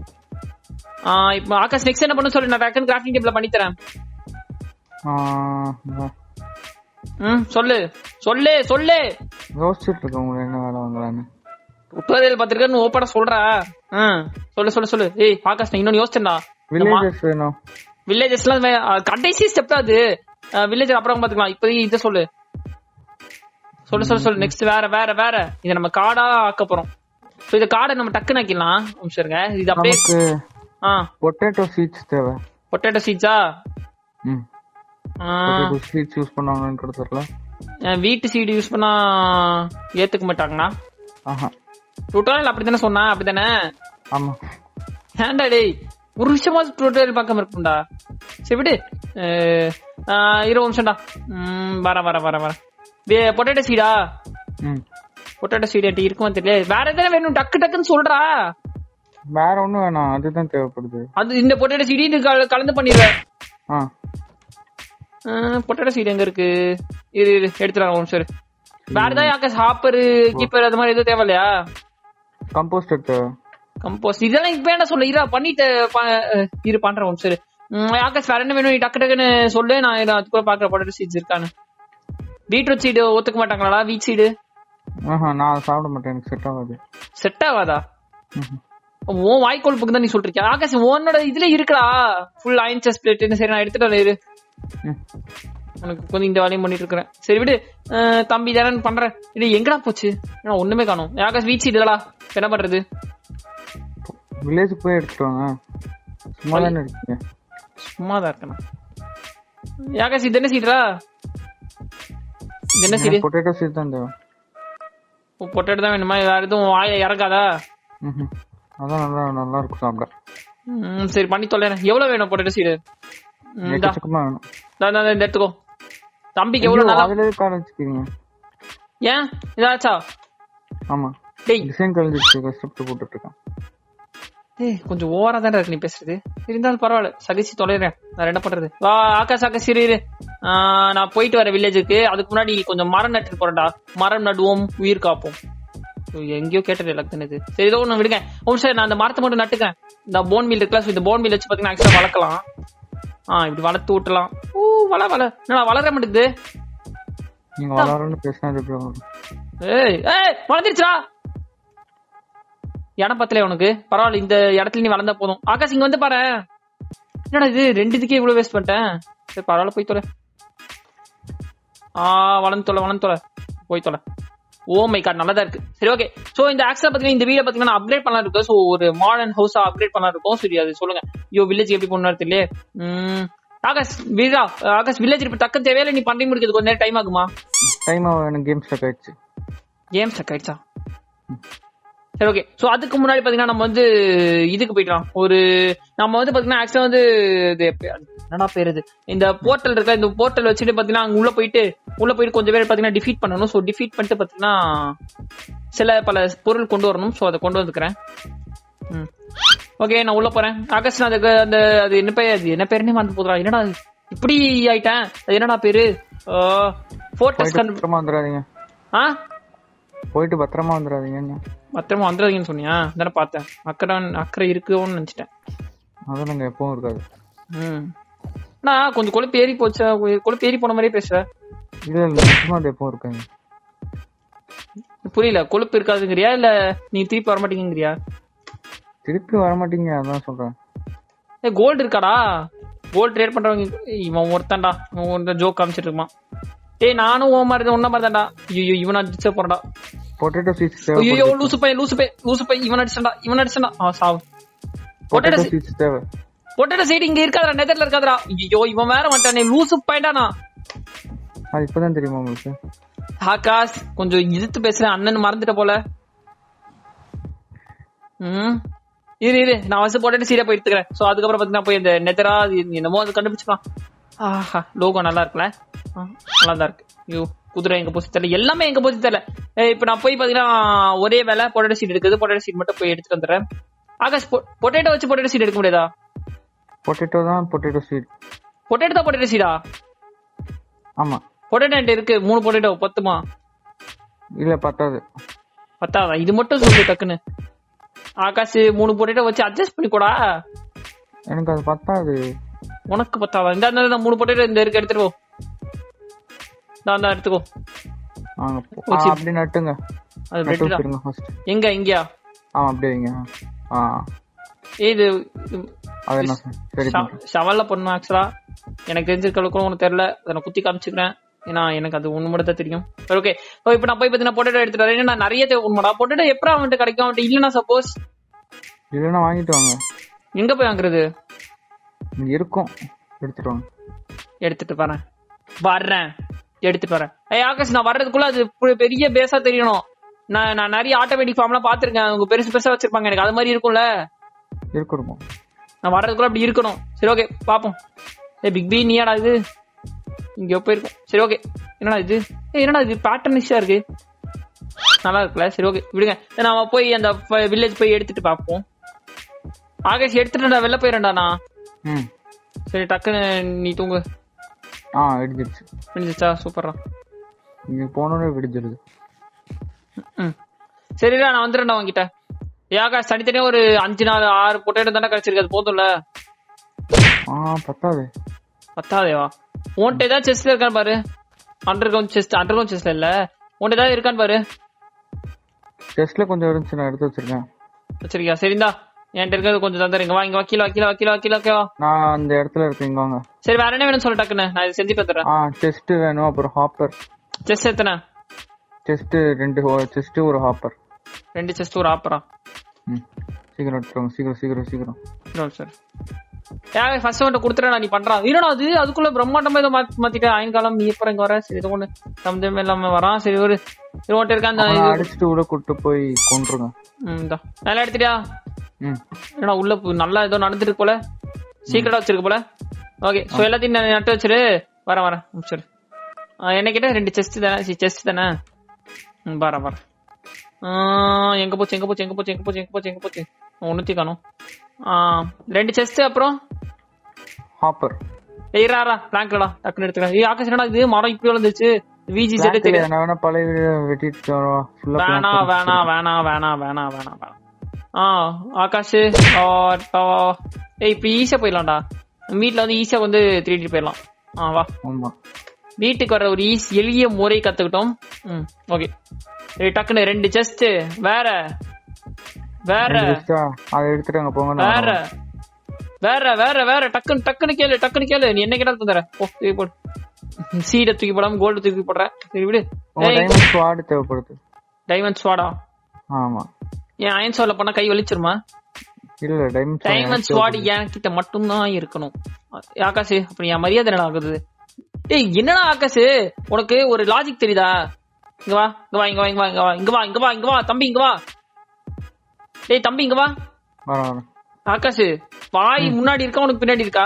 S1: ஆ, இப்போ ஆகாஷ் நெக்ஸ்ட் என்ன பண்ண சொல்லு நான் டக்குன்னு கிராஃப்டிங் டேபிள் பண்ணி தரேன்
S2: ஆ, ஆ.
S1: ம் சொல்லு சொல்லு சொல்லு
S2: யோசிச்சுட்டு இருக்கேன் உங்களை என்ன வேலை வாங்கலான்னு
S1: முப்பதில் பத்திரிக்கைன்னு ஓப்படா சொல்றா ஆ, சொல்லு சொல்லு சொல்லு ஏய் ஆகாஷ் நான் இன்னொன்னு யோசிச்சேன்டா
S2: வில்லேஜஸ் வேணும்
S1: வில்லேஜஸ் எல்லாம் வே- அஹ் கடைசி ஸ்டெப் அது வில்லேஜ் அப்புறம் பாத்துக்கலாம் இப்போதைக்கு இதை சொல்லு சொல்லு சொல்லு சொல்லு நெக்ஸ்ட் வேற வேற வேற இதை நம்ம காடா ஆக்க போறோம் So, இந்த காடை நம்ம டக்குன்னு ஆக்கிடலாம் நிமிஷம் இது அப்படியே
S2: நமக்கு
S1: ஆ
S2: பொட்டேட்டோ சீட்ஸ் தேவை
S1: பொட்டேட்டோ சீட்ஸா
S2: ம் பொட்டேட்டோ சீட்ஸ் யூஸ் பண்ணுவாங்கன்னு கூட தெரியல
S1: வீட்டு சீடு யூஸ் பண்ணா ஏத்துக்க மாட்டாங்கண்ணா
S2: ஆஹா
S1: டுட்டோரியல் அப்படித்தானே சொன்னா அப்படித்தானே
S2: ஆமா
S1: ஏன்டா டேய் ஒரு விஷயமா டுட்டோரியல் பார்க்காம இருக்கும்டா சரி விடு அஹ், ஆஹ், இரு ஒரு நிமிஷம்டா ம், வரேன் வரேன் வரேன் வரேன் பொட்டேட்டோ சீடா
S2: ம்
S1: பொட்டேட்டோ சீடு என்கிட்ட இருக்குமா தெரியல வேற எதனா வேணும் டக்கு டக்குன்னு சொல்றா
S2: வேற ஒண்ணும் வேணாம் அதுதான் தேவைப்படுது
S1: அது இந்த பொட்டேட்டோ சீடி இது கல- கலந்து பண்ணிடுறேன்
S2: ஆ
S1: பொட்டேட்டோ சீடு எங்க இருக்கு இரு இரு எடுத்துறாங்க ஒரு நிமிஷம் இரு. வேற ஏதாவது யாக்க ஹாப்பர் கீப்பர் அது மாதிரி எதுவும் தேவையில்லையா
S2: கம்போஸ்டர் தேவை
S1: கம்போஸ்ட் இதெல்லாம் இப்ப என்ன சொல்ல இரா பண்ணிட்டு ப- அஹ் இரு பண்றேன் ஒரு சரி ஆகாஷ் வேற என்ன வேணும் நீ டக்கு டக்குன்னு சொல்லு நான் இதை அது கூட பாக்குற பொட்டேட்டோ சீட்ஸ் இருக்கான்னு பீட்ரூட் சீடு ஒத்துக்க மாட்டாங்களா வீட் சீடு
S2: ஆஹா நான் அதை சாப்பிட மாட்டேன் எனக்கு செட் ஆகாது
S1: செட் ஆகாதா
S2: ம்ஹும்.
S1: உன் வாய்க்கொழுப்புக்கு தான் நீ சொல்றியா ஆகாஷ் உன்னோட இதுல இருக்குடா ஃபுல் அயன் செஸ் பிளேட் சரி நான் எடுத்துட்டு வரேன் இரு
S2: ம்.
S1: உனக்கு கொஞ்சம் இந்த வேலையும் பண்ணிட்டு இருக்கிறேன் சரி விடு அஹ் தம்பி தானே பண்றேன் இது எங்கடா போச்சு ஏன்னா ஒண்ணுமே காணும் ஆகாஷ் வீட் சீடுகளா என்ன பண்றது
S2: வில்லேஜுக்கு போய் எடுத்துட்டு வாங்க சும்மா தானே இருக்கீங்க
S1: சும்மா தான் இருக்கணும் யாகாஷ் இது என்ன சீடுடா இது என்ன சீடு
S2: பொட்டேட்டோ சீட் தான் தேவை
S1: பொட்டேட்டோ தான் வேணுமா வேற எதுவும் வாய இறக்காதா
S2: ம்ஹும். அதான் நல்லா நல்லா இருக்கும் சாப்பிட
S1: ம், சரி பண்ணி தொலைறேன் எவ்வளவு வேணும் பொட்டேட்டோ சீடு ம், இந்தா.
S2: எக்கச்சக்கமா வேணும்
S1: இந்தா, இந்தா, இந்த எடுத்துக்கோ தம்பிக்கு எவ்வளவு நல்லா
S2: அதுல கார் வச்சுக்கிறீங்க
S1: ஏன் இதாச்சா
S2: ஆமா
S1: டேய்
S2: டிசைன் கழிஞ்சிருச்சு கஷ்டப்பட்டு போட்டுட்டு இருக்கேன்
S1: ஏய் கொஞ்சம் ஓவரா தானே இருக்கு நீ பேசுறது இருந்தாலும் பரவாயில்ல சகிச்சு தொலைறேன் நான் என்ன பண்றது வா ஆகாஷ் ஆகாஷ் இரு இரு ஆ, நான் போயிட்டு வரேன் வில்லேஜுக்கு அதுக்கு முன்னாடி கொஞ்சம் மரம் நட்டு போறேன்டா மரம் நடுவோம் உயிர் காப்போம் ஐயோ, எங்கேயோ கேட்டது எனக்கு இது சரி ஏதோ ஒண்ணு விடுங்க ஓ சார் நான் அந்த மரத்தை மட்டும் நட்டுக்கேன் இந்த போன் மீல் இருக்குல்ல so இந்த போன் மீல் வச்சு பாத்தீங்கன்னா ஆக்சுவலா வளர்க்கலாம் ஆ இப்படி வளர்த்து விட்டலாம் ஓ வள வள என்னடா வளர மாட்டேங்குது
S2: நீங்க வளரணும்னு பேசினா அது எப்படி வரும்
S1: ஏய் ஏய் வளர்ந்துருச்சா இடம் பத்தல உனக்கு பரவாயில்ல இந்த இடத்துல நீ வளர்ந்தா போதும் ஆகாஷ் இங்க வந்து பாரு என்னடா இது ரெண்டு இதுக்கே இவ்வளவு வேஸ்ட் பண்ணிட்டேன் சரி பரவாயில்ல போய் தொலை ஆ வளர்ந்து தொலை வளர்ந்து தொலை போய் தொலை ஓ மை கார்டு நல்லதா இருக்கு சரி ஓகே சோ இந்த ஆக்சுவலா பாத்தீங்கன்னா இந்த வீடியோ பாத்தீங்கன்னா அப்கிரேட் பண்ணலாம் இருக்கு சோ ஒரு மாடர்ன் ஹவுஸா அப்கிரேட் பண்ணலாம் இருக்கும் சரி அது சொல்லுங்க ஐயோ வில்லேஜ் எப்படி பண்ணணும் தெரியல உம் ஆகாஷ் வீரா ஆகாஷ் வில்லேஜ் இப்ப டக்கு தேவையில்ல நீ பண்ணி முடிக்கிறது கொஞ்ச நேரம் டைம் ஆகுமா
S2: டைம் ஆகும் எனக்கு கேம் ஸ்டக் ஆயிடுச்சு
S1: கேம் ஸ்டக் ஆயிடுச்சா சரி ஓகே சோ அதுக்கு முன்னாடி பாத்தீங்கன்னா நம்ம வந்து இதுக்கு போயிடலாம் ஒரு நம்ம வந்து பாத்தீங்கன்னா ஆக்சுவலா வந்து இது எப்ப- என்னடா பேர் இது இந்த போர்ட்டல் இருக்க இந்த போர்ட்டல் வச்சுட்டு பாத்தீங்கன்னா அங்க உள்ள போயிட்டு உள்ள போயிட்டு கொஞ்சம் பேர் பாத்தீங்கன்னா டிஃபீட் பண்ணணும் சோ டிஃபீட் பண்ணிட்டு பாத்தீங்கன்னா சில பல பொருள் கொண்டு வரணும் சோ அதை கொண்டு வந்துக்கிறேன் ஓகே நான் உள்ள போறேன் ஆகஸ்ட் நான் அதுக்கு அந்த அது என்ன பேர் அது என்ன பேருன்னே வந்து போதுடா என்னடா இது? இப்படி ஆயிட்டேன் அது என்னடா பேரு போர்ட்டஸ்
S2: போயிட்டு பத்திரமா வந்துடாதீங்க
S1: ஆ
S2: போயிட்டு பத்திரமா வந்துடாதீங்க என்ன
S1: பத்திரமா வந்துடாதீங்கன்னு சொன்னியா தானே பார்த்தேன் அக்கறை அக்கறை இருக்குன்னு நினைச்சிட்டேன்
S2: அதெல்லாம் இங்க எப்பவும் இருக்காது
S1: ம் நான் கொஞ்சம் கொழுப்பு ஏறி போச்சா கொழுப்பு ஏறி போன மாதிரியே பேசுற
S2: இல்ல இல்ல நிச்சயமா அது எப்பவும் இருக்காது
S1: புரியல கொழுப்பு இருக்காதுங்கிறியா இல்ல நீ திருப்பி வர மாட்டேங்கிறியா
S2: திருப்பி வர மாட்டீங்க அதான் சொல்றேன்
S1: ஏ கோல்டு இருக்காடா கோல்டு ட்ரேட் பண்றவங்க இவன் ஒருத்தன்டா இவன் ஒரு ஜோக் காமிச்சிட்டு இருக்கான் ஏய் நானும் ஓ மாதிரி தான் உன்ன மாதிரி தான்டா ஐயோ இவன் அடிச்ச போறடா
S2: பொட்டேட்டோ சீட்ஸ்
S1: ஐயோ
S2: தேவை
S1: லூசு பை லூசு பை லூசு பை இவன் அடிச்சண்டா இவன் அடிச்சண்டா ஆ சாவு பொட்டேட்டோ
S2: பொட்டேட்டோ சீட்ஸ் தேவை
S1: பொட்டேட்டோ சீட் இங்க இருக்காதடா நெதர்ல இருக்காதடா ஐயோ இவன் வேற வந்துட்டானே லூசு பையன்டானா
S2: அது இப்பதான் தெரியுமா உங்களுக்கு
S1: ஆகாஷ் கொஞ்சம் இழுத்து பேசுறேன் அண்ணன் மறந்துட்ட போல ம் இரு இரு நான் வசு போட்டுட்டு சீரை போய் எடுத்துக்கிறேன் சோ அதுக்கப்புறம் பாத்தீங்கன்னா போய் இந்த நெதரா அது என்னமோ அது கண்டுபிடிச்சுக்கலாம் ஆஹா லோகோ நல்லா இருக்குல்ல ஆ, நல்லா தான் இருக்கு ஐயோ குதிரை எங்க போச்சு தெரியல எல்லாமே எங்க போச்சு தெரியல ஏய், இப்ப நான் போய் பாத்தீங்கன்னா ஒரே வேலை பொட்டேட்டோ சீட் இருக்குது பொட்டேட்டோ சீட் மட்டும் போய் எடுத்துட்டு வந்துடுறேன் ஆகாஷ் பொட்டேட்டோ வச்சு பொட்டேட்டோ சீட் எடுக்க முடியாதா
S2: பொட்டேட்டோ தான் பொட்டேட்டோ சீட்
S1: பொட்டேட்டோ தான் பொட்டேட்டோ சீடா
S2: ஆமா
S1: பொட்டேட்டோ என்கிட்ட இருக்கு மூணு பொட்டேட்டோ பத்துமா
S2: இல்ல பத்தாது
S1: பத்தாதா இது மட்டும் சொல்லு டக்குன்னு ஆகாஷ் மூணு பொட்டேட்டோ வச்சு அட்ஜஸ்ட் பண்ணிக்கூடா
S2: எனக்கு அது பத்தாது
S1: உனக்கு பத்தாதா இந்த இந்த மூணு பொட்டேட்டோ இந்த இருக்கு எடுத்துட்டு போ இந்தா, இந்தா எடுத்துக்கோ
S2: ஆங்க போ- ஆ, அப்படி நட்டுங்க
S1: அது
S2: நட்டு
S1: ரெட்டு தான்
S2: வச்சிருங்க ஃபர்ஸ்ட்
S1: எங்க இங்கயா
S2: ஆ அப்படியே வைங்க ஆ
S1: ஏய், இது
S2: அது என்ன சார் சரி பண்றேன்
S1: ஷவல்ல பண்ணும் ஆக்சுவலா எனக்கு தெரிஞ்சிருக்கலுக்கும் உனக்கு தெரியல அதை நான் குத்தி காமிச்சுக்கிறேன் ஏன்னா எனக்கு அது ஒண்ணு மட்டும் தான் தெரியும் ஓகே இப்போ நான் போய் பார்த்தீங்கன்னா பொட்டேட்டோ எடுத்துட்டு வரேன் ஏன்னா நான் நிறைய தேவை உண்மைடா பொட்டேட்டோ எப்பறம் அவன்கிட்ட கிடைக்கும் அவன்கிட்ட இல்லைன்னா சப்போஸ்
S2: இல்லைன்னா வாங்கிட்டு வாங்க
S1: எங்க போய் வாங்குறது
S2: இங்க இருக்கும் எடுத்துட்டு வாங்க
S1: எடுத்துட்டு வரேன் வர்றேன் எடுத்துட்டு வரேன் ஏய் ஆகாஷ் நான் வர்றதுக்குள்ள அது பெ- பெரிய பேஸா தெரியணும் நான் நான் நிறைய ஆட்டோமேட்டிக் ஃபார்ம்லாம் பாத்திருக்கேன் அவங்க பெருசு பெருசா வச்சிருப்பாங்க எனக்கு அது மாதிரி இருக்கும்ல
S2: இருக்கும் இருக்கும்
S1: நான் வர்றதுக்குள்ள அப்படி இருக்கணும் சரி ஓகே பாப்போம் ஏ பிக் பி நீயாடா இது இங்க போயிருக்கும் சரி ஓகே என்னடா இது ஏய் என்னடா இது பேட்டர்ன் இஷ்யா இருக்கு நல்லா இருக்குல்ல சரி ஓகே விடுங்க நாம போய் அந்த வில்லேஜ் போய் எடுத்துட்டு பாப்போம் ஆகாஷ் எடுத்துட்டு வெளில போயிடண்டா நான்
S2: ம்
S1: சரி டக்குன்னு நீ தூங்கு
S2: ஆ வெடிச்சிருச்சு
S1: முடிஞ்சிச்சா சூப்பர்ரா
S2: இங்க போனோடனே வெடிச்சிருது
S1: ம் சரிடா நான் வந்துடுறேன்டா உங்ககிட்ட ஏகா தனித்தனியா ஒரு அஞ்சு நாலு ஆறு பொட்டேட்டோ தானே கிடைச்சிருக்கு அது போதும்ல
S2: ஆ பத்தாது
S1: பத்தாதேவா உன்கிட்ட ஏதாவது செஸ்ல இருக்கான்னு பாரு under ground chest under ground செஸ்ல இல்ல உன்கிட்ட ஏதாவது இருக்கான்னு பாரு
S2: டெஸ்ட்ல கொஞ்சம் இருந்துச்சு நான் எடுத்து வச்சிருக்கேன்
S1: வச்சிருக்கியா சரிந்தா என்கிட்ட இருக்கிறது கொஞ்சம் தந்துருங்க வா இங்க வா கீழே வா கீழே வா கீழே வா கீழே வா, கீழே வா
S2: நான் அந்த இடத்துல இருக்கேன் இங்க வாங்க
S1: சரி வேற என்ன வேணும்னு சொல்லு டக்குன்னு நான் இது செஞ்சு தந்துடுறேன்
S2: ஆ செஸ்ட் வேணும் அப்புறம் ஹாப்பர்
S1: செஸ் எத்தனை
S2: செஸ்ட் ரெண்டு செஸ்ட் ஒரு ஹாப்பர்
S1: ரெண்டு செஸ்ட் ஒரு ஆப்பரா
S2: ம் சீக்கிரம் எடுத்துருவாங்க சீக்கிரம் சீக்கிரம் சீக்கிரம்
S1: சார் ஏன் ஃபர்ஸ்ட் வந்துட்டு கொடுத்துறேன் நீ பண்றான் இல்லடா அது அதுக்குள்ள பிரம்மாண்டமா இதை மாத்தி மாத்திட்ட ஆயங்காலம் நீ எப்பறம் இங்க வர சரி இது ஒண்ணு சம்பந்தமே இல்லாம வரான் சரி ஒரு இது உன்கிட்ட இருக்கா அந்த
S2: அவனை அடிச்சுட்டு உள்ள கூட்டு போய் கொண்டுருங்க
S1: ம், இந்தா நல்லா எடுத்துட்டியா
S2: ம்
S1: ஏன்னா உள்ள பு- நல்லா ஏதோ நடந்துருக்கு போல சீக்கிரட்டா வச்சிருக்கு போல ஓகே சோ எல்லாத்தையும் நான் நட்டு வச்சிரு வரேன் வரேன் ம், சரி ஆ, என்ன கேட்ட ரெண்டு செஸ்ட் தானே செஸ்ட் தானே ம் வரேன் வரேன் ஆ, எங்க போச்சு எங்க போச்சு எங்க போச்சு எங்க போச்சு எங்க போச்சு எங்க போச்சு ஒன்னுத்தி காணும் ஆ, ரெண்டு செஸ்ட் அப்புறம்
S2: ஹாப்பர்
S1: ஏறாரா பிளாங்க்லடா டக்குன்னு எடுத்துக்கலாம் ஏய் ஆகாஷ் என்னடா இது மரம் இப்படி வளர்ந்துச்சு விஜி செட் தெரியாது
S2: நான் வேணா பழைய வீடு வெட்டிட்டு வரவா ஃபுல்லா
S1: வேணா வேணா வேணா வேணா வேணா வேணா வேணாம் ஆ ஆகாஷ் ஆ, ஆ, ஏய் இப்ப ஈஸியா போயிடலாம்டா வீட்ல வந்து ஈஸியா வந்து த்ரீ போயிடலாம் ஆ வா
S2: ஆமா
S1: வீட்டுக்கு வர ஒரு ஈஸி எளிய முறை கத்துக்கிட்டோம் ம் ஓகே டக்குன்னு ரெண்டு செஸ்ட் வேற வேற
S2: ரெண்டு list ஆ? அதை எடுத்துட்டு அங்க போங்க நான்
S1: வேற
S2: வரேன்.
S1: வேற வேற வேற டக்குன்னு டக்குன்னு கேளு டக்குன்னு கேளு நீ என்ன கேட்டாலும் தந்துற ஓ தூக்கி போடு சீடை தூக்கி போடாம கோல்டு தூக்கி போடுற சரி விடு
S2: உங்க டைமண்ட் ஸ்வாட் தேவைப்படுது
S1: டைமண்ட் ஸ்வாடா
S2: ஆமா
S1: ஏன் அயன் ஸ்வாட்ல பண்ணா கை வலிச்சிருமா
S2: இல்ல டைமண்ட்
S1: டைமண்ட் ஸ்வாட் என் கிட்ட மட்டும்தான் இருக்கணும் ஆகாஷ் அப்படி என் மரியாதை என்ன ஆகுது டேய் என்னடா ஆகாஷ் உனக்கு ஒரு லாஜிக் தெரியுதா இங்க வா இங்க வா இங்க வா இங்க வா இங்க வா இங்க வா இங்க வா இங்க வா தம்பி இங்க வா டேய் தம்பி இங்க வா
S2: வரேன் வரேன்
S1: ஆகாஷ் வாய் முன்னாடி இருக்கா உனக்கு பின்னாடி இருக்கா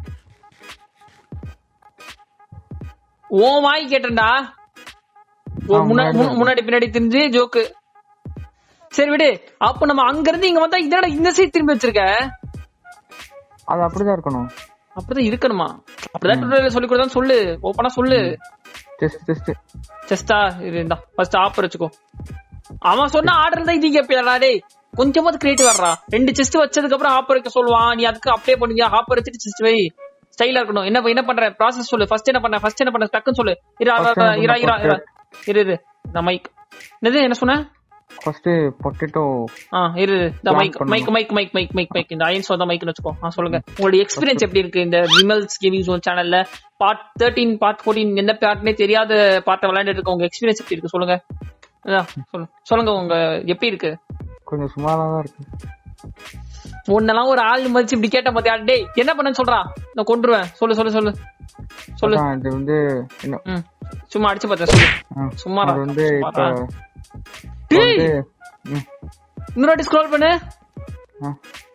S1: ஓ வாய் கேட்டேன்டா ஓ,
S2: ஆ,
S1: முன்னா-
S2: முன்னாடி
S1: மு- முன்னாடி பின்னாடி தெரிஞ்சு ஜோக்கு சரி விடு அப்ப நம்ம அங்க இருந்து இங்க வந்தா இதோட இந்த சைடு திரும்பி வச்சிருக்க
S2: அது அப்படிதான் இருக்கணும்
S1: அப்பதான் இருக்கணுமா அப்படிதான் tutorial சொல்லி கொடுத்தா சொல்லு ஓப்பனா சொல்லு
S2: ஜஸ்ட் ஜஸ்ட்
S1: செஸ்டா இருந்தா ஃபர்ஸ்ட் ஆப்பர் வச்சுக்கோ அவன் சொன்ன ஆர்டர் தான் இது கேப்பியாடா டேய் கொஞ்சமாவது கிரியேட்டிவ் வர்றா ரெண்டு செஸ்ட் வச்சதுக்கு அப்புறம் ஆப்பர் வைக்க சொல்லுவான் நீ அதுக்கு அப்ளை பண்ணுவியா ஆப்பர் வச்சுட்டு செஸ்ட் வை ஸ்டைலா இருக்கணும் என்ன என்ன பண்ற ப்ராசஸ் சொல்லு ஃபர்ஸ்ட் என்ன பண்ண ஃபர்ஸ்ட் என்ன பண்ண டக்குன்னு சொல்லு இரு
S2: First
S1: இரு
S2: என்ன
S1: இரு
S2: பண்ண,
S1: இரு இரு இரு நான் மைக் என்னது என்ன சொன்ன
S2: ஃபர்ஸ்ட் பொட்டேட்டோ
S1: ஆ இரு இரு. இந்த
S2: Plan
S1: மைக்
S2: பண்ணணும்.
S1: Mike mike mike mike mike mike இந்த அயன்ஸ் வந்தா மைக்னு வச்சுக்கோ ஆ சொல்லுங்க உங்களுடைய எக்ஸ்பீரியன்ஸ் எப்படி இருக்கு இந்த விமல்ஸ் கேமிங் ஜோன் சேனல்ல பார்ட் தேர்ட்டீன் பார்ட் ஃபோர்டீன் என்ன பார்ட்னே தெரியாத பார்ட்டை விளையாண்டு இருக்க உங்க எக்ஸ்பீரியன்ஸ் எப்படி இருக்கு சொல்லுங்க அதான், சொல்லு சொல்லுங்க உங்க எப்படி இருக்கு
S2: கொஞ்சம் சுமாரா தான் இருக்கு
S1: உன்னெல்லாம் ஒரு ஆள் மதிச்சு இப்படி கேட்ட பாத்தியா டேய் என்ன பண்ண சொல்றா நான் கொண்டுருவேன் சொல்லு சொல்லு சொல்லு சொல்லு
S2: அதான் இது வந்து இன்னும்
S1: ம் சும்மா அடிச்சு பார்த்தேன் சொல்லு
S2: ஆ,
S1: சும்மாடா,
S2: அது வந்து இப்ப
S1: சும்மாடா.
S2: இப்ப
S1: டேய்
S2: வந்து ம்,
S1: இன்னொரு வாட்டி ஸ்க்ரோல் பண்ணு
S2: ஆ.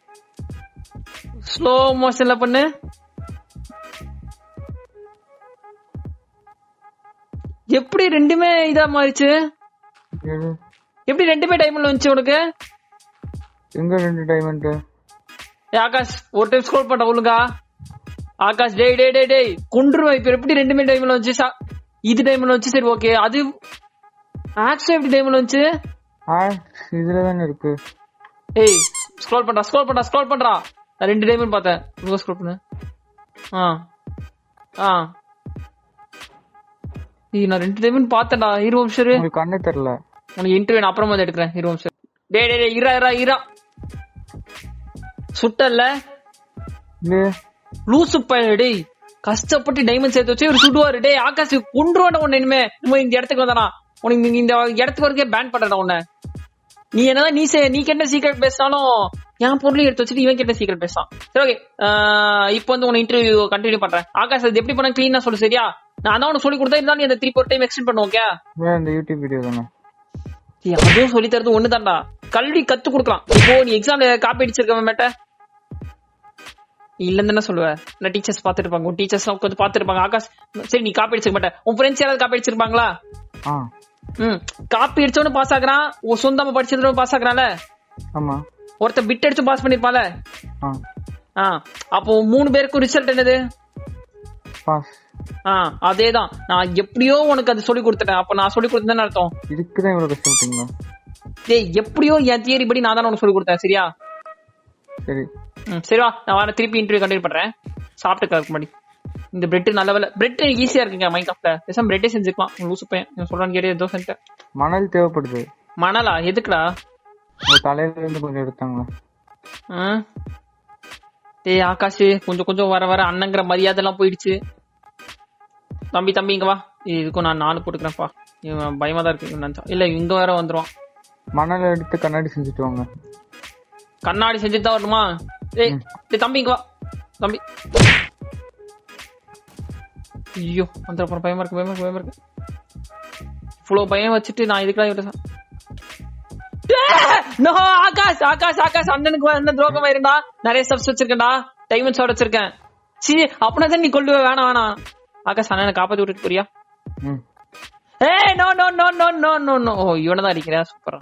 S1: ஸ்லோ மோஷன்ல பண்ணு எப்படி ரெண்டுமே இதா மாறிச்சு
S2: எது?
S1: எப்படி ரெண்டுமே டைமண்ட்ல வந்துச்சு உனக்கு
S2: எங்க ரெண்டு டைமண்ட்
S1: ஏய் ஆகாஷ் ஒரு டைம் ஸ்க்ரோல் பண்ண ஒழுங்கா ஆகாஷ் டேய் டேய் டேய் டேய் கொன்றுவேன் இப்ப எப்படி ரெண்டுமே டைமண்ட்ல வந்துச்சு சா- இது டைமண்ட்ல வந்துச்சு சரி ஓகே அது ஆக்சுவலா எப்படி டைமண்ட்ல வந்துச்சு
S2: ஆ இதுல தானே இருக்கு
S1: ஏய் ஸ்க்ரோல் பண்றா ஸ்க்ரோல் பண்றா ஸ்க்ரோல் பண்றா நான் ரெண்டு டைமண்ட் பார்த்தேன் உங்க ஸ்க்ரோல் பண்ணு ஆ ஆ ஏய் நான் ரெண்டு டைமண்ட் பார்த்தேன்டா ஹீரோ வம்சரு
S2: உங்களுக்கு கண்ணு தெரியல
S1: உனக்கு இன்டர்வியூ நான் அப்புறமா வந்து எடுக்கிறேன் ஹீரோ வம்சர் டேய் டேய் டேய் இரா இரா இரா சுட்டல்ல
S2: இல்லையே
S1: லூசு பையன் டேய் கஷ்டப்பட்டு டைமண்ட் சேர்த்து வச்சு இவர் சுடுவாரு டேய் ஆகாஷ் கொண்டுருவாண்ட உன்னை இனிமே இனிமே இந்த இடத்துக்கு வந்தானா உனக்கு நீ இந்த இடத்துக்கு வரைக்கும் பேன் பண்றடா உன்னை நீ என்னதான் நீ செ- நீ கேட்ட சீக்கிரட் பேசினாலும் என் பொருளையும் எடுத்து வச்சுட்டு இவன் கேட்ட சீக்கிரட் பேசான் சரி ஓகே இப்போ வந்து உன இன்டர்வியூ கண்டினியூ பண்றேன் ஆகாஷ் அது எப்படி பண்ண கிளீனா சொல்லு சரியா நான் தான் உனக்கு சொல்லி கொடுத்தா இருந்தாலும் நீ அந்த த்ரீ ஃபோர் டைம் எக்ஸ்டெண்ட் பண்ணுவோம் ஓகே
S2: வேற இந்த யூடியூப் வீடியோ தானே
S1: ஏய், அதுவும் சொல்லி தரது ஒண்ணுதான்டா கல்வி கத்து கொடுக்கலாம் இப்போ நீ எக்ஸாம்ல காப்பி அடிச்சிருக்க மேட்ட இல்லன்னு தானே சொல்லுவ நான் டீச்சர்ஸ் பாத்துட்டு இருப்பாங்க உன் டீச்சர்ஸ் உட்காந்து பாத்துட்டு இருப்பாங்க ஆகாஷ் சரி நீ காப்பி அடிச்சிருக்க மாட்டேன் உன் ஃப்ரெண்ட்ஸ் யாராவது காப்பி அடிச்சிருப்பாங்களா
S2: ஆ
S1: ம் காப்பி அடிச்சவனு பாஸ் ஆகுறான் உன் சொந்தமா படிச்சவனும் பாஸ் ஆகுறான்ல
S2: ஆமா
S1: ஒருத்த பிட் அடிச்சு பாஸ் பண்ணிருப்பான்ல
S2: ஆ
S1: ஆ அப்போ மூணு பேருக்கும் ரிசல்ட் என்னது
S2: பாஸ்
S1: ஆ அதேதான் நான் எப்படியோ உனக்கு அது சொல்லி கொடுத்துட்டேன் அப்ப நான் சொல்லி கொடுத்தேன்னு அர்த்தம்
S2: இதுக்கு தான் இவ்வளவு கஷ்டப்பட்டீங்களா
S1: டேய் எப்படியோ என் தியரி படி நான் தான் உனக்கு சொல்லி கொடுத்தேன் சரியா
S2: சரி
S1: ம் சரி வா நான் வர திருப்பி இன்டர்வியூ கண்டினியூ பண்றேன் சாப்பிட்டு முன்னாடி இந்த பிரெட் நல்ல வேலை பிரெட் ஈஸியா இருக்குங்க மைண்ட் ஆஃப்ல பேசாம பிரெட்டே செஞ்சுக்கலாம் உன் லூசு பையன் நான் சொல்றான்னு கேட்டு ஏதோ செஞ்சேன்
S2: மணல் தேவைப்படுது
S1: மணலா எதுக்குடா
S2: உங்க தலையில இருந்து கொஞ்சம் எடுத்தாங்களா
S1: ம் டேய் ஆகாஷ் கொஞ்சம் கொஞ்சம் வர வர அண்ணங்கிற மரியாதை எல்லாம் போயிடுச்சு தம்பி தம்பி இங்க வா இதுக்கும் நான் நாலு போட்டுக்கிறேன்ப்பா இவன் பயமா தான் இருக்கு இவன் நினைச்சா இல்ல இங்க வேற வந்துருவான்
S2: மணல் எடுத்து கண்ணாடி செஞ்சுட்டு வாங்க
S1: கண்ணாடி செஞ்சுட்டு தான் வரணுமா ஏய் டேய் தம்பி இங்க வா தம்பி ஐயோ வந்துட போற பயமா இருக்கு பயமா இருக்கு பயமா இருக்கு இவ்வளவு பயம் வச்சுட்டு நான் இதுக்கெல்லாம் இவர்கிட்ட சொ- டேய்! No, ஆகாஷ் ஆகாஷ் ஆகாஷ் அண்ணனுக்கு என்ன துரோகம் ஆயிருந்தா நிறைய ஸ்டெப்ஸ் வச்சிருக்கேன்டா டைமண்ட்ஸ் வச்சிருக்கேன் சி அப்படின்னா தான் நீ கொள்ளுவ வேணாம் வேணாம் ஆகாஷ் அண்ணனை காப்பாத்தி விட்டுட்டு போறியா
S2: ம்
S1: ஏய் no no no no no no no ஓ இவனை தான் அடிக்கிறியா சூப்பரா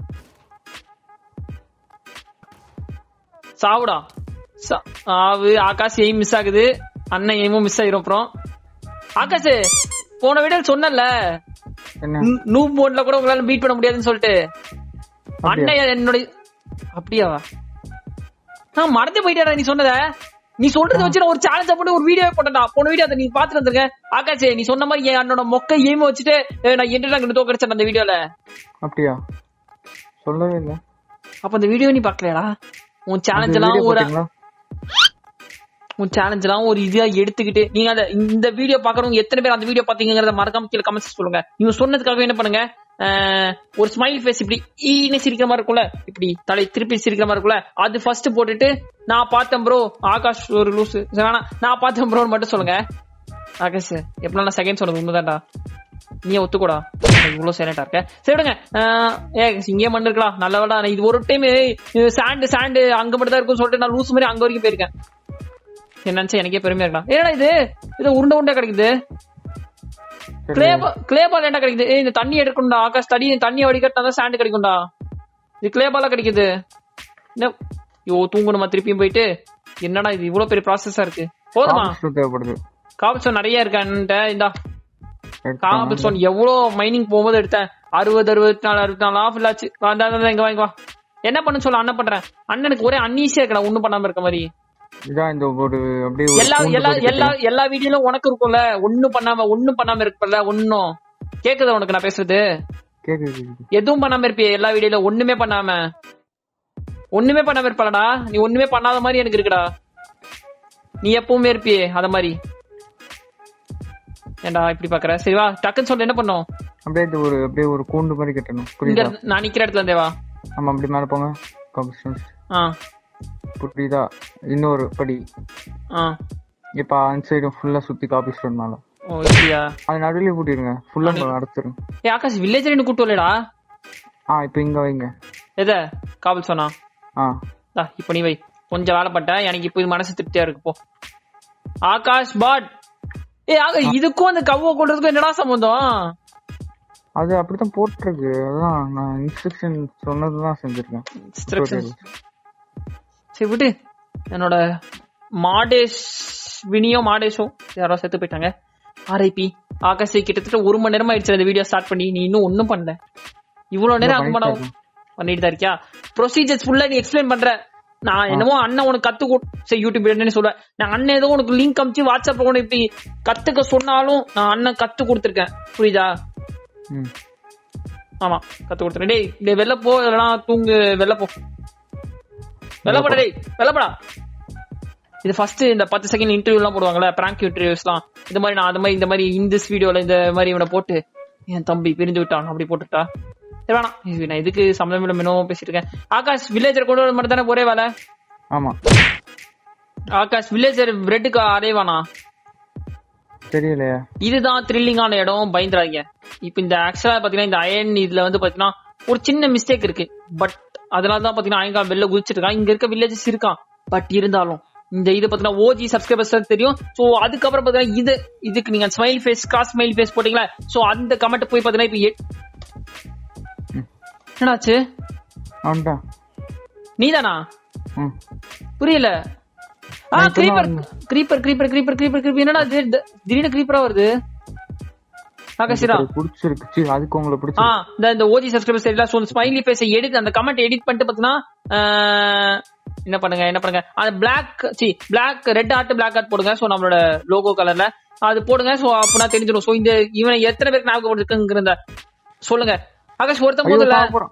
S1: சாவுடா சா- ஆவு ஆகாஷ் எய்ம் மிஸ் ஆகுது அண்ணன் எய்மும் மிஸ் ஆயிரும் அப்புறம் ஆகாஷ் போன வீடியோ சொன்னல
S2: என்ன
S1: நூப் மோட்ல கூட உங்களால பீட் பண்ண முடியாதுன்னு சொல்லிட்டு அண்ணன் என்னோட அப்படியாவா நான் மறந்து போயிட்டேடா நீ சொன்னத நீ சொல்றத வச்சு நான் ஒரு சேலஞ்ச போட்டு ஒரு வீடியோ போட்டேன்டா போன வீடியோ அதை நீ பாத்துட்டு வந்திருக்க ஆகாஷ் நீ சொன்ன மாதிரி என் என்னோட மொக்க எய்ம வச்சுட்டு அஹ், நான் என்ன தோக்கடிச்சேன் அந்த வீடியோல
S2: அப்படியா சொல்லவே இல்ல
S1: அப்ப அந்த வீடியோ நீ பாக்கலையாடா உன் சேலஞ்ச்
S2: அந்த
S1: எல்லாம்
S2: video
S1: ஒரு
S2: பாத்தீங்களா?
S1: உன் சேலஞ்ச் எல்லாம் ஒரு இதா எடுத்துக்கிட்டு நீங்க அந்த இந்த வீடியோ பாக்குறவங்க எத்தனை பேர் அந்த வீடியோ பாத்தீங்கறத மறக்காம கீழே கமெண்ட்ஸ் சொல்லுங்க நீங்க சொன்னதுக்காக என்ன பண்ணுங்க அஹ், ஒரு ஸ்மைல் ஃபேஸ் இப்படி ஈன்னு சிரிக்கிற மாதிரி இருக்கும்ல இப்படி தலை திருப்பி சிரிக்கிற மாதிரி இருக்கும்ல அது ஃபர்ஸ்ட் போட்டுட்டு நான் பார்த்தேன் ப்ரோ ஆகாஷ் ஒரு லூசு வேணாம் நான் பார்த்தேன் ப்ரோன்னு மட்டும் சொல்லுங்க ஆகாஷ் எப்படின்னா நான் செகண்ட் சொன்னது உண்மைதான்டா நீ ஒத்துக்கூடா இவ்வளவு சைலண்டா இருக்க சரி விடுங்க அஹ், ஏ இங்கே மண்ணு இருக்கலாம் நல்லவடா நான் இது ஒரு டைம் சாண்டு சாண்டு அங்க மட்டும் தான் இருக்கும்னு சொல்லிட்டு நான் லூஸ் மாதிரி அங்க வரைக்கும் போயிருக்கேன் என்ன நினைச்சா எனக்கே பெருமையா இருக்கலாம் ஏடா இது இது உருண்டை உருண்டை கிடைக்குது
S2: சரி,
S1: கிளே கிளே பால் என்ன கிடைக்குது ஏய் இந்த தண்ணி எடுக்கணும்டா ஆகாஷ் தடி தண்ணி வடிகட்டினா தான் சாண்ட் கிடைக்கும்டா இது கிளே பாலா கிடைக்குது என்ன ஐயோ தூங்கணுமா திருப்பியும் போயிட்டு என்னடா இது இவ்வளவு பெரிய ப்ராசஸா இருக்கு போதுமா
S2: cobblestone தேவைப்படுது
S1: காபிள்ஸ்டோன் நிறைய இருக்கான்ட்ட இந்தா
S2: எடுத்தாங்க.
S1: காபிள்ஸ்டோன் எவ்வளவு மைனிங் போகும்போது எடுத்தேன் அறுபது அறுபத்தி நாலு அறுபத்தி நாலு ஆஃப் ஆச்சு வந்தா வந்தா, இங்க வாங்கி வா என்ன பண்ண சொல்ல அண்ணன் பண்றேன் அண்ணனுக்கு ஒரே அன்னீசியா இருக்கடா ஒண்ணும் பண்ணாம இருக்க மாதிரி
S2: இதான் இந்த ஒரு அப்படியே ஒரு
S1: எல்லா
S2: கூண்டு
S1: எல்லா
S2: மாதிரி
S1: எல்லா எல்லா வீடியோலும் உனக்கு இருக்கும்ல ஒண்ணும் பண்ணாம ஒண்ணும் பண்ணாம இருப்பல ஒன்னும் கேக்குதா உனக்கு நான் பேசுறது
S2: கேக்குது கேக்குது.
S1: எதுவும் பண்ணாம இருப்பிய எல்லா வீடியோல ஒண்ணுமே பண்ணாம ஒண்ணுமே பண்ணாம இருப்பலடா நீ ஒண்ணுமே பண்ணாத மாதிரி எனக்கு இருக்குடா நீ எப்பவுமே இருப்பியே அத மாதிரி ஏன்டா இப்படி பாக்குற சரி வா டக்குன்னு சொல்லு என்ன பண்ணும்
S2: அப்படியே இது ஒரு அப்படியே ஒரு கூண்டு மாதிரி கட்டணும்
S1: இங்க
S2: புரியுதா
S1: இருந்து- நான் நிக்கிற இடத்துல இருந்தே வா
S2: ஆமா அப்படி மேல போங்க cobblestone.
S1: ஆ
S2: புரியுதா இன்னொரு படி
S1: ஆ
S2: இப்ப அந்த சைடு ஃபுல்லா சுத்தி காபி ஸ்டோன் மேல
S1: ஓ இப்படியா
S2: அது நடுவுலயே பூட்டிருங்க ஃபுல்லா அடைச்சிருங்க
S1: ஏ ஆகாஷ் வில்லேஜ் கூட்டு வரலடா
S2: ஆ இப்ப இங்க வைங்க
S1: எத காவல் சொன்னா
S2: ஆ
S1: தா, இப்ப நீ வை கொஞ்சம் வேலை பட்ட எனக்கு இப்ப இது மனசு திருப்தியா இருக்கு போ ஆகாஷ் பாட் ஏ ஆக இதுக்கும் அந்த கவ்வ கொள்றதுக்கும் என்னடா சம்பந்தம்
S2: அது அப்படித்தான் போட்டிருக்கு அதான் நான் இன்ஸ்ட்ரக்ஷன் சொன்னதுதான் செஞ்சிருக்கேன்
S1: Instructions. சரி விட்டு என்னோட மாடேஷ் வினியோ மாடேஷோ யாரோ செத்து போயிட்டாங்க ஆர்ஐபி ஆகாஷ் கிட்டத்தட்ட ஒரு மணி நேரம் ஆயிடுச்சு அந்த வீடியோ ஸ்டார்ட் பண்ணி நீ இன்னும் ஒண்ணும் பண்ணல இவ்வளவு நேரம் ஆகும் மேடம் பண்ணிட்டு தான் இருக்கியா ப்ரொசீஜர்ஸ் ஃபுல்லா நீ எக்ஸ்பிளைன் பண்ற நான் என்னமோ அண்ணன் உனக்கு கத்து கொடு- சரி யூடியூப் என்னன்னு சொல்லுவேன் நான் அண்ணன் ஏதோ உனக்கு லிங்க் அமிச்சு வாட்ஸ்அப்ல உனக்கு இப்படி கத்துக்க சொன்னாலும் நான் அண்ணன் கத்து கொடுத்துருக்கேன் புரியுதா
S2: ம்
S1: ஆமா கத்து கொடுத்துறேன் டேய் டேய் வெளில போ இல்லைனா தூங்கு வெளில போ வெளில போடா டேய் வெளில போடா இது ஃபர்ஸ்ட் இந்த பத்து செகண்ட் இன்டர்வியூ எல்லாம் போடுவாங்கல்ல பிராங்க் இன்டர்வியூஸ்லாம் இந்த மாதிரி நான் அது மாதிரி இந்த மாதிரி இந்த வீடியோல இந்த மாதிரி இவனை போட்டு என் தம்பி பிரிஞ்சு விட்டான் அப்படி போட்டுட்டா சரி வேணாம் இது நான் இதுக்கு சம்மந்தம் இல்லை மெனோ பேசிட்டு இருக்கேன் ஆகாஷ் வில்லேஜர் கொண்டு வர மட்டும் தானே ஒரே வேலை
S2: ஆமா
S1: ஆகாஷ் வில்லேஜர் பிரெட்டுக்கு அரைவானா
S2: தெரியலையா
S1: இதுதான் த்ரில்லிங்கான இடம் பயந்துறாங்க இப்ப இந்த ஆக்சுவலா பாத்தீங்கன்னா இந்த அயன் இதுல வந்து பாத்தீங்கன்னா ஒரு சின்ன மிஸ்டேக் இருக்கு பட் அதனால தான் பாத்தீங்கன்னா அயன்கான் வெளில குதிச்சிட்டு இருக்கான் இங்க இருக்க வில்லேஜஸ் இருக்கான் பட் இருந்தாலும் இந்த இது பாத்தீங்கன்னா ஓஜி சப்ஸ்கிரைபர்ஸ் தெரியும் சோ அதுக்கப்புறம் பாத்தீங்கன்னா இது இதுக்கு நீங்க smile face cross smile face போட்டீங்களா சோ அந்த கமெண்ட் போய் பாத்தீங்கன்னா இப்ப எ- என்னாச்சு
S2: அவன்தான்
S1: நீதானா
S2: ம்
S1: புரியல ஆ
S2: நான்
S1: கிரீப்பர்
S2: இப்பதான்
S1: creeper creeper creeper creeper creeper என்னடா இது? தி- திடீர்னு கிரீப்பரா வருது ஆகாஷிரா
S2: எனக்கு பிடிச்சிருக்கு சீ, அதுக்கு உங்களை
S1: ஆ
S2: பிடிச்சிருக்கு
S1: இந்த இந்த ஓஜி சப்ஸ்கிரைபர்ஸ் எல்லாம் ஸோ ஸ்மைலி ஃபேஸை எடுத்து அந்த கமெண்ட் எடிட் பண்ணிட்டு பார்த்தீங்கன்னா ஆஹ், என்ன பண்ணுங்க என்ன பண்ணுங்க அந்த black C black red art black art போடுங்க ஸோ நம்மளோட லோகோ கலர்ல அது போடுங்க ஸோ அப்படின்னா தெரிஞ்சிடும் ஸோ இந்த இவனை எத்தனை பேருக்கு ஞாபகம் இருக்குங்கிறத சொல்லுங்க ஆகாஷ் ஒருத்தன்
S2: ஐயோ,
S1: போதுல
S2: சாப்பிடுறோம்.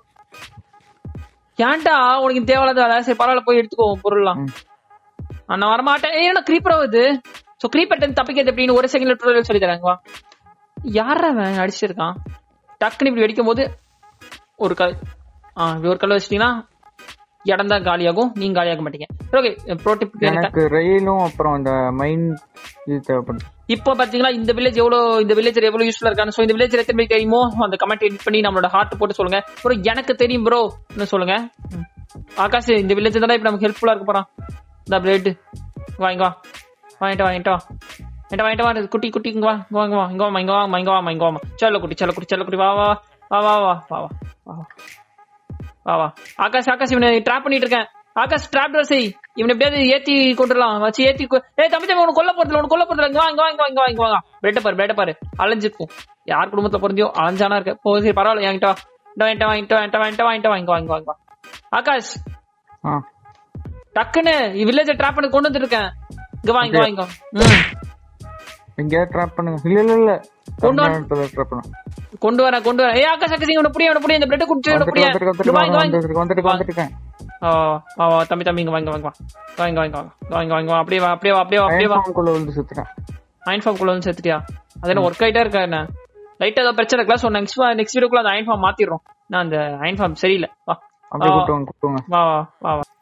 S1: ஏன்டா உனக்கு தேவையில்லாத வேலை சரி பரவாயில்ல போய் எடுத்துக்கோ பொருள்லாம்
S2: ம்.
S1: ஆ, நான் வரமாட்டேன் ஏய், என்ன creeper ஆகுது சோ creeper தப்பிக்கிறது எப்படின்னு ஒரு செகண்ட்ல டுட்டோரியல் சொல்லி தராங்க வா யாரா அவன் அடிச்சிட்டு இருக்கான் டக்குன்னு இப்படி வெடிக்கும் போது ஒரு கல் ஆ இப்படி ஒரு கல் வச்சிட்டீங்கன்னா இடம் தான் காலியாகும் நீங்க காலியாக மாட்டீங்க ஓகே ப்ரோட்டிப்
S2: எனக்கு ரயிலும் அப்புறம் அந்த மைன் இது தேவைப்படுது
S1: இப்போ பாத்தீங்களா இந்த வில்லேஜ் எவ்வளவு இந்த வில்லேஜர் எவ்வளவு யூஸ்ஃபுல்லா இருக்கான்னு சோ இந்த வில்லேஜ் எத்தனை பேருக்கு தெரியுமோ அந்த கமெண்ட் எடிட் பண்ணி நம்மளோட ஹார்ட் போட்டு சொல்லுங்க ப்ரோ எனக்கு தெரியும் ப்ரோ சொல்லுங்க ம். ஆகாஷ் இந்த வில்லேஜ் தானே இப்ப நமக்கு ஹெல்ப்ஃபுல்லா இருக்க போறான் இந்த பிரெட் வாங்க வா வாங்கிட்டு வாங்கிட்டு வா என்கிட்ட வாங்கிட்டு வா இது குட்டி குட்டி இங்க வா இங்க வா இங்க வா இங்க வாமா இங்க வாமா இங்க வாமா இங்க வாமா செல்ல குட்டி செல்ல குட்டி செல்ல குட்டி வா வா வா வா வா வா வா வா வா வா வா ஆகாஷ் ஆகாஷ் இவனை ட்ராப் பண்ணிட்டு இருக்கேன் ஆகாஷ் ட்ராப் ட்ரெஸ் செய் இவனை எப்படியாவது ஏத்தி கொண்டுடலாம் வச்சு ஏத்தி கொ- ஏய் தம்பி தம்பி உனக்கு கொல்ல போறதுல உனக்கு கொல்ல போறதுல இங்க வா இங்க வா இங்க வா இங்க வா இங்க வாங்க பிரெட்ட பாரு பிரெட்ட பாரு அலைஞ்சிருக்கும் யார் குடும்பத்துல பிறந்தியோ அலைஞ்சானா இருக்க போ சரி பரவாயில்ல என்கிட்ட வா இந்த வாங்கிட்டு வாங்கிட்டு வாங்கிட்டு வாங்கிட்டு வாங்கிட்டு வாங்கிட்டு வாங்க வாங்க ஆகாஷ்
S2: ஆ
S1: டக்குன்னு வில்லேஜ் ட்ராப் பண்ணி கொண்டு வந்துருக்கேன் இங்க வா இங்க வா இங்க வா. ம்
S2: எங்கேயாவது ட்ராப் பண்ணுங்க இல்ல இல்ல இல்ல
S1: கொண்டு வா.
S2: தமிழ்நாட்டுல ட்ராப் பண்ணுங்க
S1: கொண்டு வரேன் கொண்டு வரேன் ஏய் ஆகாஷ் ஆகாஷ் இங்க புடிய புடிய இந்த பிரெட் குடிச்சு
S2: வந்துட்டு
S1: புடிய
S2: வந்துட்டு வந்துட்டு
S1: வாங்க வாங்க
S2: வந்துட்டு வந்துட்டு வந்துட்டு
S1: ஆ வா வா தம்பி தம்பி இங்க வாங்க வாங்க வா வாங்க வாங்க வாங்க வாங்க வாங்க வா அப்படியே வா அப்படியே வா அப்படியே வா அப்படியே வா
S2: குள்ள விழுந்து சுத்துறேன்
S1: அயன் ஃபார்ம் குள்ள வந்து சேர்த்துட்டியா அது என்ன ஒர்க் ஆயிட்டா இருக்கா என்ன லைட்டா ஏதோ பிரச்சனை இருக்கல சோ நெக்ஸ்ட் நெக்ஸ்ட் வீடியோக்குள்ள அந்த அயன் ஃபார்ம் மாத்திடுறோம் நான் அந்த அயன் ஃபார்ம் சரியில்லை வா
S2: அப்படியே கூட்டுவாங்க கூட்டுவாங்க
S1: வா வா வா வா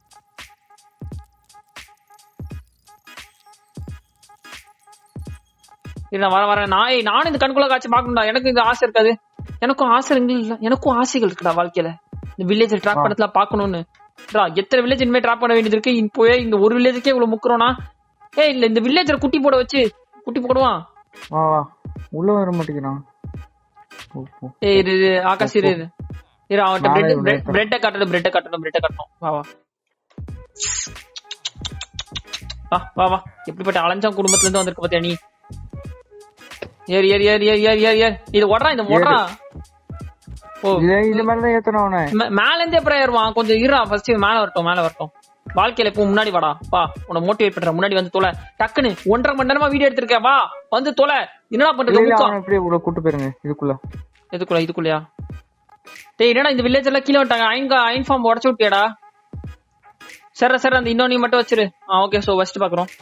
S1: இல்ல வர வர நான் ஏய், நானும் இந்த கண்குள்ள காட்சி பார்க்கணும்டா எனக்கு இந்த ஆசை இருக்காது எனக்கும் ஆசை இல்ல எனக்கும் ஆசைகள் இருக்குடா வாழ்க்கையில இந்த வில்லேஜ் ட்ராப் பண்ணத்துல பாக்கணும்னு டா, எத்தனை வில்லேஜ் இனிமே ட்ராப் பண்ண வேண்டியது இருக்கு இப்போயே இந்த ஒரு வில்லேஜுக்கே இவ்வளவு முக்குறோம்னா ஏய் இல்ல இந்த வில்லேஜ்ல குட்டி போட வச்சு குட்டி போடுவான்
S2: வா வா உள்ள வர மாட்டேங்கிறான் போ, போ.
S1: ஏய் இரு இரு, ஆகாஷ் இரு இரு இரு அவன்கிட்ட
S2: நானே
S1: பிரெட்
S2: விளையாடுறேன்.
S1: பிரெட்டை காட்டணும் பிரெட்டை காட்டணும் பிரெட்டை காட்டணும் வா வா வா வா வா எப்படிப்பட்ட அலைஞ்சா குடும்பத்துல இருந்து வந்திருக்க பாத்தியா நீ ஏறி ஏறி ஏறி ஏறி ஏறி ஏறி ஏறி இது ஓடுறான் இந்த ஓடுறான் ஓ
S2: இது இது மேலதான் ஏத்தணும் அவனை
S1: மே- மேல இருந்தே அப்புறம் ஏறுவான் கொஞ்சம் இருறா ஃபர்ஸ்ட் மேல வரட்டும் மேல வரட்டும் வாழ்க்கையில இப்போ முன்னாடி வாடா வா உன்னை மோட்டிவேட் பண்ற முன்னாடி வந்து தொலை டக்குன்னு ஒன்றரை மணி நேரமா வீடியோ எடுத்திருக்கேன் வா வந்து தொலை என்னடா
S2: இல்ல
S1: பண்றது
S2: இல்ல
S1: முக்கா
S2: அவனை எப்படியே உள்ள கூட்டு போயிருங்க இதுக்குள்ள
S1: எதுக்குள்ள இதுக்குள்ளயா டேய் என்னடா இந்த வில்லேஜ் எல்லாம் கீழே விட்டாங்க அயன் அயன் ஃபார்ம் உடச்சு விட்டியாடா சரி சரி அந்த இன்னொன்னு மட்டும் வச்சிரு ஆ ஓகே சோ ஃபர்ஸ்ட் பாக்குறோம்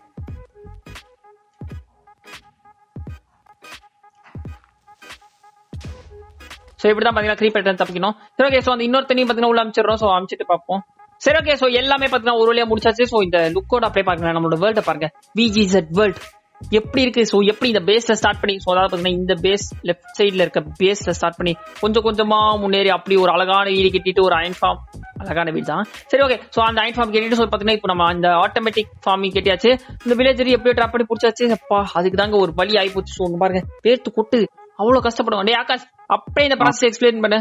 S1: சோ இப்படிதான் பாத்தீங்கன்னா த்ரீ பேட்டர்ன் தப்பிக்கணும் சரி ஓகே சோ அந்த இன்னொரு தனியும் பாத்தீங்கன்னா உள்ள அமைச்சிடுறோம் சோ அமைச்சிட்டு பார்ப்போம் சரி ஓகே சோ எல்லாமே பாத்தீங்கன்னா ஒரு வழியா முடிச்சாச்சு சோ இந்த லுக்கோட அப்படியே பாருங்க நம்மளோட வேர்ல்ட பாருங்க விஜிசெட் வேர்ல்ட் எப்படி இருக்கு சோ எப்படி இந்த பேஸ்ல ஸ்டார்ட் பண்ணி சோ அதாவது பாத்தீங்கன்னா இந்த பேஸ் லெஃப்ட் சைடுல இருக்க பேஸ்ல ஸ்டார்ட் பண்ணி கொஞ்சம் கொஞ்சமா முன்னேறி அப்படி ஒரு அழகான வீடு கட்டிட்டு ஒரு அயன் ஃபார்ம் அழகான வீடு தான் சரி ஓகே சோ அந்த அயன் ஃபார்ம் கட்டிட்டு சோ பாத்தீங்கன்னா இப்போ நம்ம அந்த ஆட்டோமேட்டிக் ஃபார்மிங் கட்டியாச்சு இந்த வில்லேஜரி எப்படியோ ட்ராப் பண்ணி பிடிச்சாச்சு அப்பா அதுக்கு தாங்க ஒரு வழி ஆகி போச்சு சோ பாருங்க பேர்த்து கொட்டு அவ்வளவு கஷ்டப்படுவோம் டே ஆகாஷ் அப்படியே இந்த ப்ராசஸ் எக்ஸ்பிளைன் பண்ணு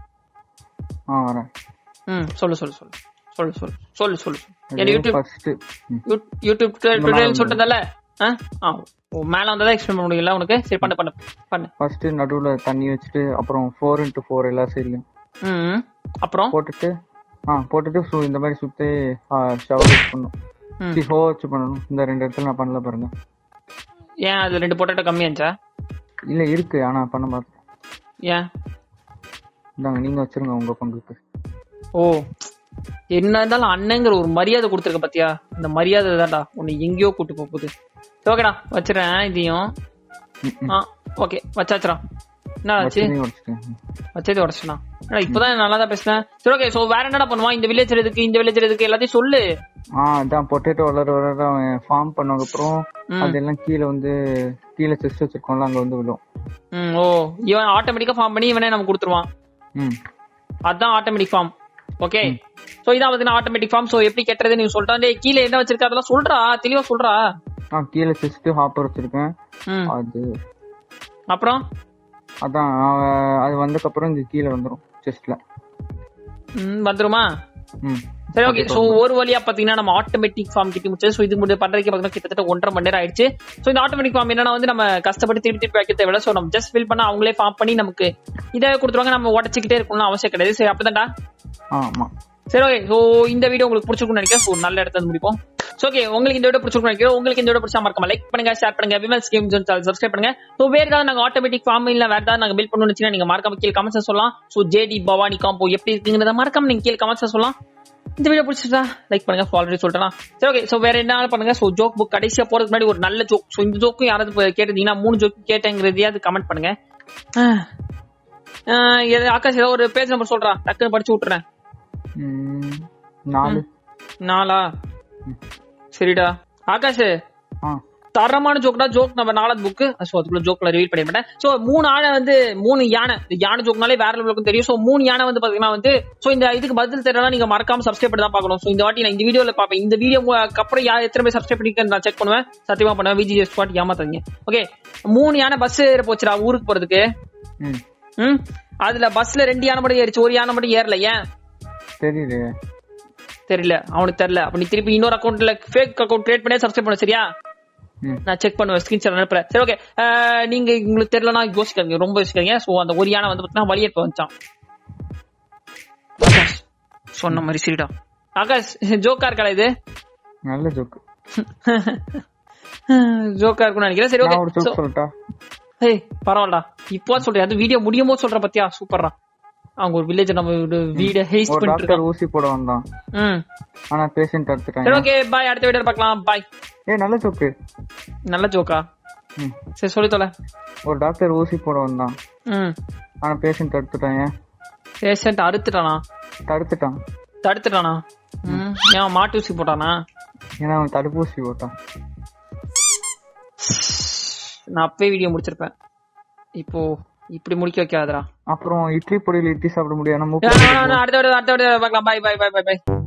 S2: ஆ வரேன்
S1: ம் சொல்லு சொல்லு சொல்லு சொல்லு சொல்லு சொல்லு சொல்லு என் யூடியூப்
S2: ஃபர்ஸ்ட்
S1: யூ- யூடியூப் டுட்டோரியல் சொல்லிட்டதால ஆ ஆ ஓ மேல வந்ததா எக்ஸ்பிளைன் பண்ண முடியல உனக்கு சரி பண்ணு பண்ணு பண்ணு
S2: ஃபர்ஸ்ட் நடுவுல தண்ணி வச்சுட்டு அப்புறம் ஃபோர் இன்ட்டு ஃபோர் எல்லா சைட்லயும்
S1: ம் அப்புறம்
S2: போட்டுட்டு ஆ போட்டுட்டு சு- இந்த மாதிரி சுத்தி ஷவர் யூஸ் பண்ணும்
S1: ம்.
S2: சி ஹோ வச்சு பண்ணணும் இந்த ரெண்டு இடத்துல நான் பண்ணல பாருங்க
S1: ஏன் அது ரெண்டு பொட்டேட்டோ கம்மியாச்சா
S2: இல்ல இருக்கு ஆனா பண்ண மாட்டேன்
S1: ஏன்
S2: இந்தாங்க நீங்க வச்சிருங்க உங்க பங்குக்கு
S1: ஓ என்ன இருந்தாலும் அண்ணங்கிற ஒரு மரியாதை கொடுத்துருக்க பாத்தியா இந்த மரியாதை தான்டா உன்னை எங்கேயோ கூட்டு போக போகுது ஓகேடா வச்சிடறேன் இதையும்
S2: ம், ம்.
S1: ஆ ஓகே வச்சாச்சுடா என்ன ஆச்சு
S2: வச்சதையும் உடைச்சிட்டேன்
S1: வச்சது உடச்சுனா இப்பதான் நல்லா தான் பேசுனேன் சரி ஓகே சோ வேற என்னடா பண்ணுவான் இந்த வில்லேஜ் எதுக்கு இந்த வில்லேஜ் எதுக்கு எல்லாத்தையும் சொல்லு
S2: ஆ அதான் பொட்டேட்டோ வளர வளர அவன் ஃபார்ம் பண்ணதுக்கு அப்புறம்
S1: ம்.
S2: அதெல்லாம் கீழே வந்து கீழே செஸ்ட் வச்சிருக்கோம்ல அங்க வந்து விழும்
S1: ம் ஓ இவன் ஆட்டோமேட்டிக்கா ஃபார்ம் பண்ணி இவனே நமக்கு கொடுத்துருவான்
S2: ம்
S1: அதான் ஆட்டோமேட்டிக் ஃபார்ம் ஓகே சோ இதான் வந்து ஆட்டோமேட்டிக் ஃபார்ம் சோ எப்படி கெட்டுறது நீ சொல்லிட்டான் டேய் கீழே என்ன வச்சிருக்க அதெல்லாம் சொல்றா தெளிவா சொல்றா
S2: ஆ கீழே செஸ்ட் ஹாப்பர் வச்சிருக்கேன்
S1: ம்
S2: அது
S1: அப்புறம்
S2: அதான் அவன் அது வந்ததுக்கு அப்புறம் இங்க கீழே வந்துரும் செஸ்ட்ல
S1: ம் வந்துருமா
S2: ம்
S1: சரி ஓகே சோ ஒரு வழியா பாத்தீங்கன்னா நம்ம ஆட்டோமேட்டிக் ஃபார்ம் கிட்டி முடிச்சது சோ இது முடிவு பண்றதுக்கு பாத்தீங்கன்னா கிட்டத்தட்ட ஒன்றரை மணி நேரம் ஆயிடுச்சு சோ இந்த ஆட்டோமேட்டிக் ஃபார்ம் என்னன்னா வந்து நம்ம கஷ்டப்பட்டு திருப்பி திருப்பி வைக்க தேவையில்ல சோ நம்ம ஜஸ்ட் ஃபில் பண்ணா அவங்களே ஃபார்ம் பண்ணி நமக்கு இதை கொடுத்துருவாங்க நம்ம உடச்சிக்கிட்டே இருக்கணும்னு அவசியம் கிடையாது சரி அப்படிதான்டா
S2: ஆ ஆமா
S1: சரி ஓகே ஸோ இந்த வீடியோ உங்களுக்கு பிடிச்சிருக்கும்னு நினைக்கிறேன் ஸோ நல்ல இடத்துல இருந்து முடிப்போம் ஸோ ஓகே உங்களுக்கு இந்த வீடியோ பிடிச்சிருக்கும் நினைக்கிறேன் உங்களுக்கு இந்த வீடியோ பிடிச்சா மறக்காம லைக் பண்ணுங்க ஷேர் பண்ணுங்க Vimal's game zone channel subscribe பண்ணுங்க ஸோ வேற ஏதாவது நாங்கள் ஆட்டோமேட்டிக் ஃபார்ம் இல்ல வேற ஏதாவது நாங்கள் பில்ட் பண்ணணும்னு வச்சுன்னா நீங்க மறக்காம கீழே கமெண்ட்ஸ் சொல்லலாம் ஸோ ஜேடி பவானி காம்போ எப்படி இருக்குங்கிறத மறக்காம நீங்க கீழே கமெண்ட்ஸ் சொல்லலாம் இந்த வீடியோ பிடிச்சிருந்தா லைக் பண்ணுங்க ஆல்ரெடி சொல்லிட்டேன் சரி ஓகே ஸோ வேற என்ன பண்ணுங்க ஸோ ஜோக் புக் கடைசியா போறதுக்கு முன்னாடி ஒரு நல்ல ஜோக் ஸோ இந்த ஜோக்கும் யாராவது இப்ப கேட்டிருந்தீங்கன்னா மூணு ஜோக் கேட்டேங்கிறதையாவது கமெண்ட் பண்ணுங்க ஆஹ். ஆஹ், எது- ஆகாஷ் ஏதோ ஒரு பேஜ் நம்பர் சொல்றா டக்குன்னு படிச்சு விட்டுறேன்
S2: ம், நாலு
S1: நாளா சரிடா ஆகாஷ்
S2: ஆ
S1: தரமான ஜோக்டா ஜோக் நம்ம நாலாவது புக்கு சோ அதுக்குள்ள ஜோக்ல ரிவீல் பண்ணி மாட்டேன் சோ மூணு யானை வந்து மூணு யானை இந்த யானை ஜோக்னாலே வேற லெவலுக்கு தெரியும் சோ மூணு யானை வந்து பாத்தீங்கன்னா வந்து சோ இந்த இதுக்கு பதில் தெரியலாம் நீங்க மறக்காம சப்ஸ்கிரைப் பண்ணி தான் பார்க்கணும் சோ இந்த வாட்டி நான் இந்த வீடியோல பாப்பேன் இந்த வீடியோ அப்புறம் யார் எத்தனை பேர் சப்ஸ்கிரைப் பண்ணிருக்கேன் நான் செக் பண்ணுவேன் சத்தியமா பண்ணுவேன் விஜி ஸ்பாட் ஏமாத்தாதீங்க ஓகே மூணு யானை பஸ் ஏற போச்சுடா ஊருக்கு போறதுக்கு
S2: ம்
S1: ம் அதுல பஸ்ல ரெண்டு யானை மட்டும் ஏறிச்சு ஒரு யானை மட்டும் ஏறல ஏன்
S2: தெரியல
S1: தெரியல அவனுக்கு தெரியல அப்ப நீ திருப்பி இன்னொரு அக்கௌண்ட்ல ஃபேக் அக்கௌண்ட் கிரியேட் பண்ணி சப்ஸ்கிரைப் பண்ண சரியா
S2: ம்
S1: நான் செக் பண்ணுவேன் ஸ்கிரீன்ஷாட் அனுப்புறேன் சரி ஓகே நீங்க உங்களுக்கு தெரியலனா யோசிக்காதீங்க ரொம்ப யோசிக்காதீங்க சோ அந்த ஒரு யானை வந்து பாத்தீங்கன்னா வழியே இப்ப வந்துச்சான் ஆகாஷ் சொன்ன மாதிரி சரிடா ஆகாஷ் ஜோக்கா இருக்கா இது
S2: நல்ல ஜோக்கு
S1: ஜோக்கா இருக்கும்னு நினைக்கிறேன் சரி
S2: நான் ஒரு
S1: ஓகே
S2: ஜோக் சொல்லட்டா
S1: ஏய் பரவாயில்லடா இப்போ சொல்றேன் அது வீடியோ முடியும் போது சொல்ற பத்தியா சூப்பர்ரா அவங்க ஒரு வில்லேஜ் நம்ம வீட ஹேஸ்ட்
S2: ஒரு
S1: பண்ணிட்டு
S2: டாக்டர் ஊசி போட வந்தான்
S1: ம்
S2: ஆனா பேஷண்ட்
S1: சரி
S2: எடுத்துட்டாங்க
S1: ஓகே பாய் அடுத்த வீடியோ பார்க்கலாம் பாய்
S2: ஏ நல்ல ஜோக்கு
S1: நல்ல ஜோக்கா
S2: ம்.
S1: சரி சொல்லி தொலை
S2: ஒரு டாக்டர் ஊசி போட வந்தான்
S1: ம்
S2: ஆனா பேஷண்ட் எடுத்துட்டாங்க
S1: பேஷண்ட் அறுத்துட்டானா
S2: தடுத்துட்டான்
S1: தடுத்துட்டானா ம் ஏன் மாட்டு ஊசி போட்டானா
S2: ஏன்னா அவன் தடுப்பூசி போட்டான்
S1: நான் அப்பவே வீடியோ முடிச்சிருப்பேன் இப்போ இப்படி முடிக்க வைக்காதடா
S2: அப்புறம் இட்லி பொடியில் இட்லி சாப்பிட முடியாது ஆனா மூக்கு
S1: அடுத்த அடுத்த அடுத்த பார்க்கலாம் பாய் பாய் பாய் பாய் பாய்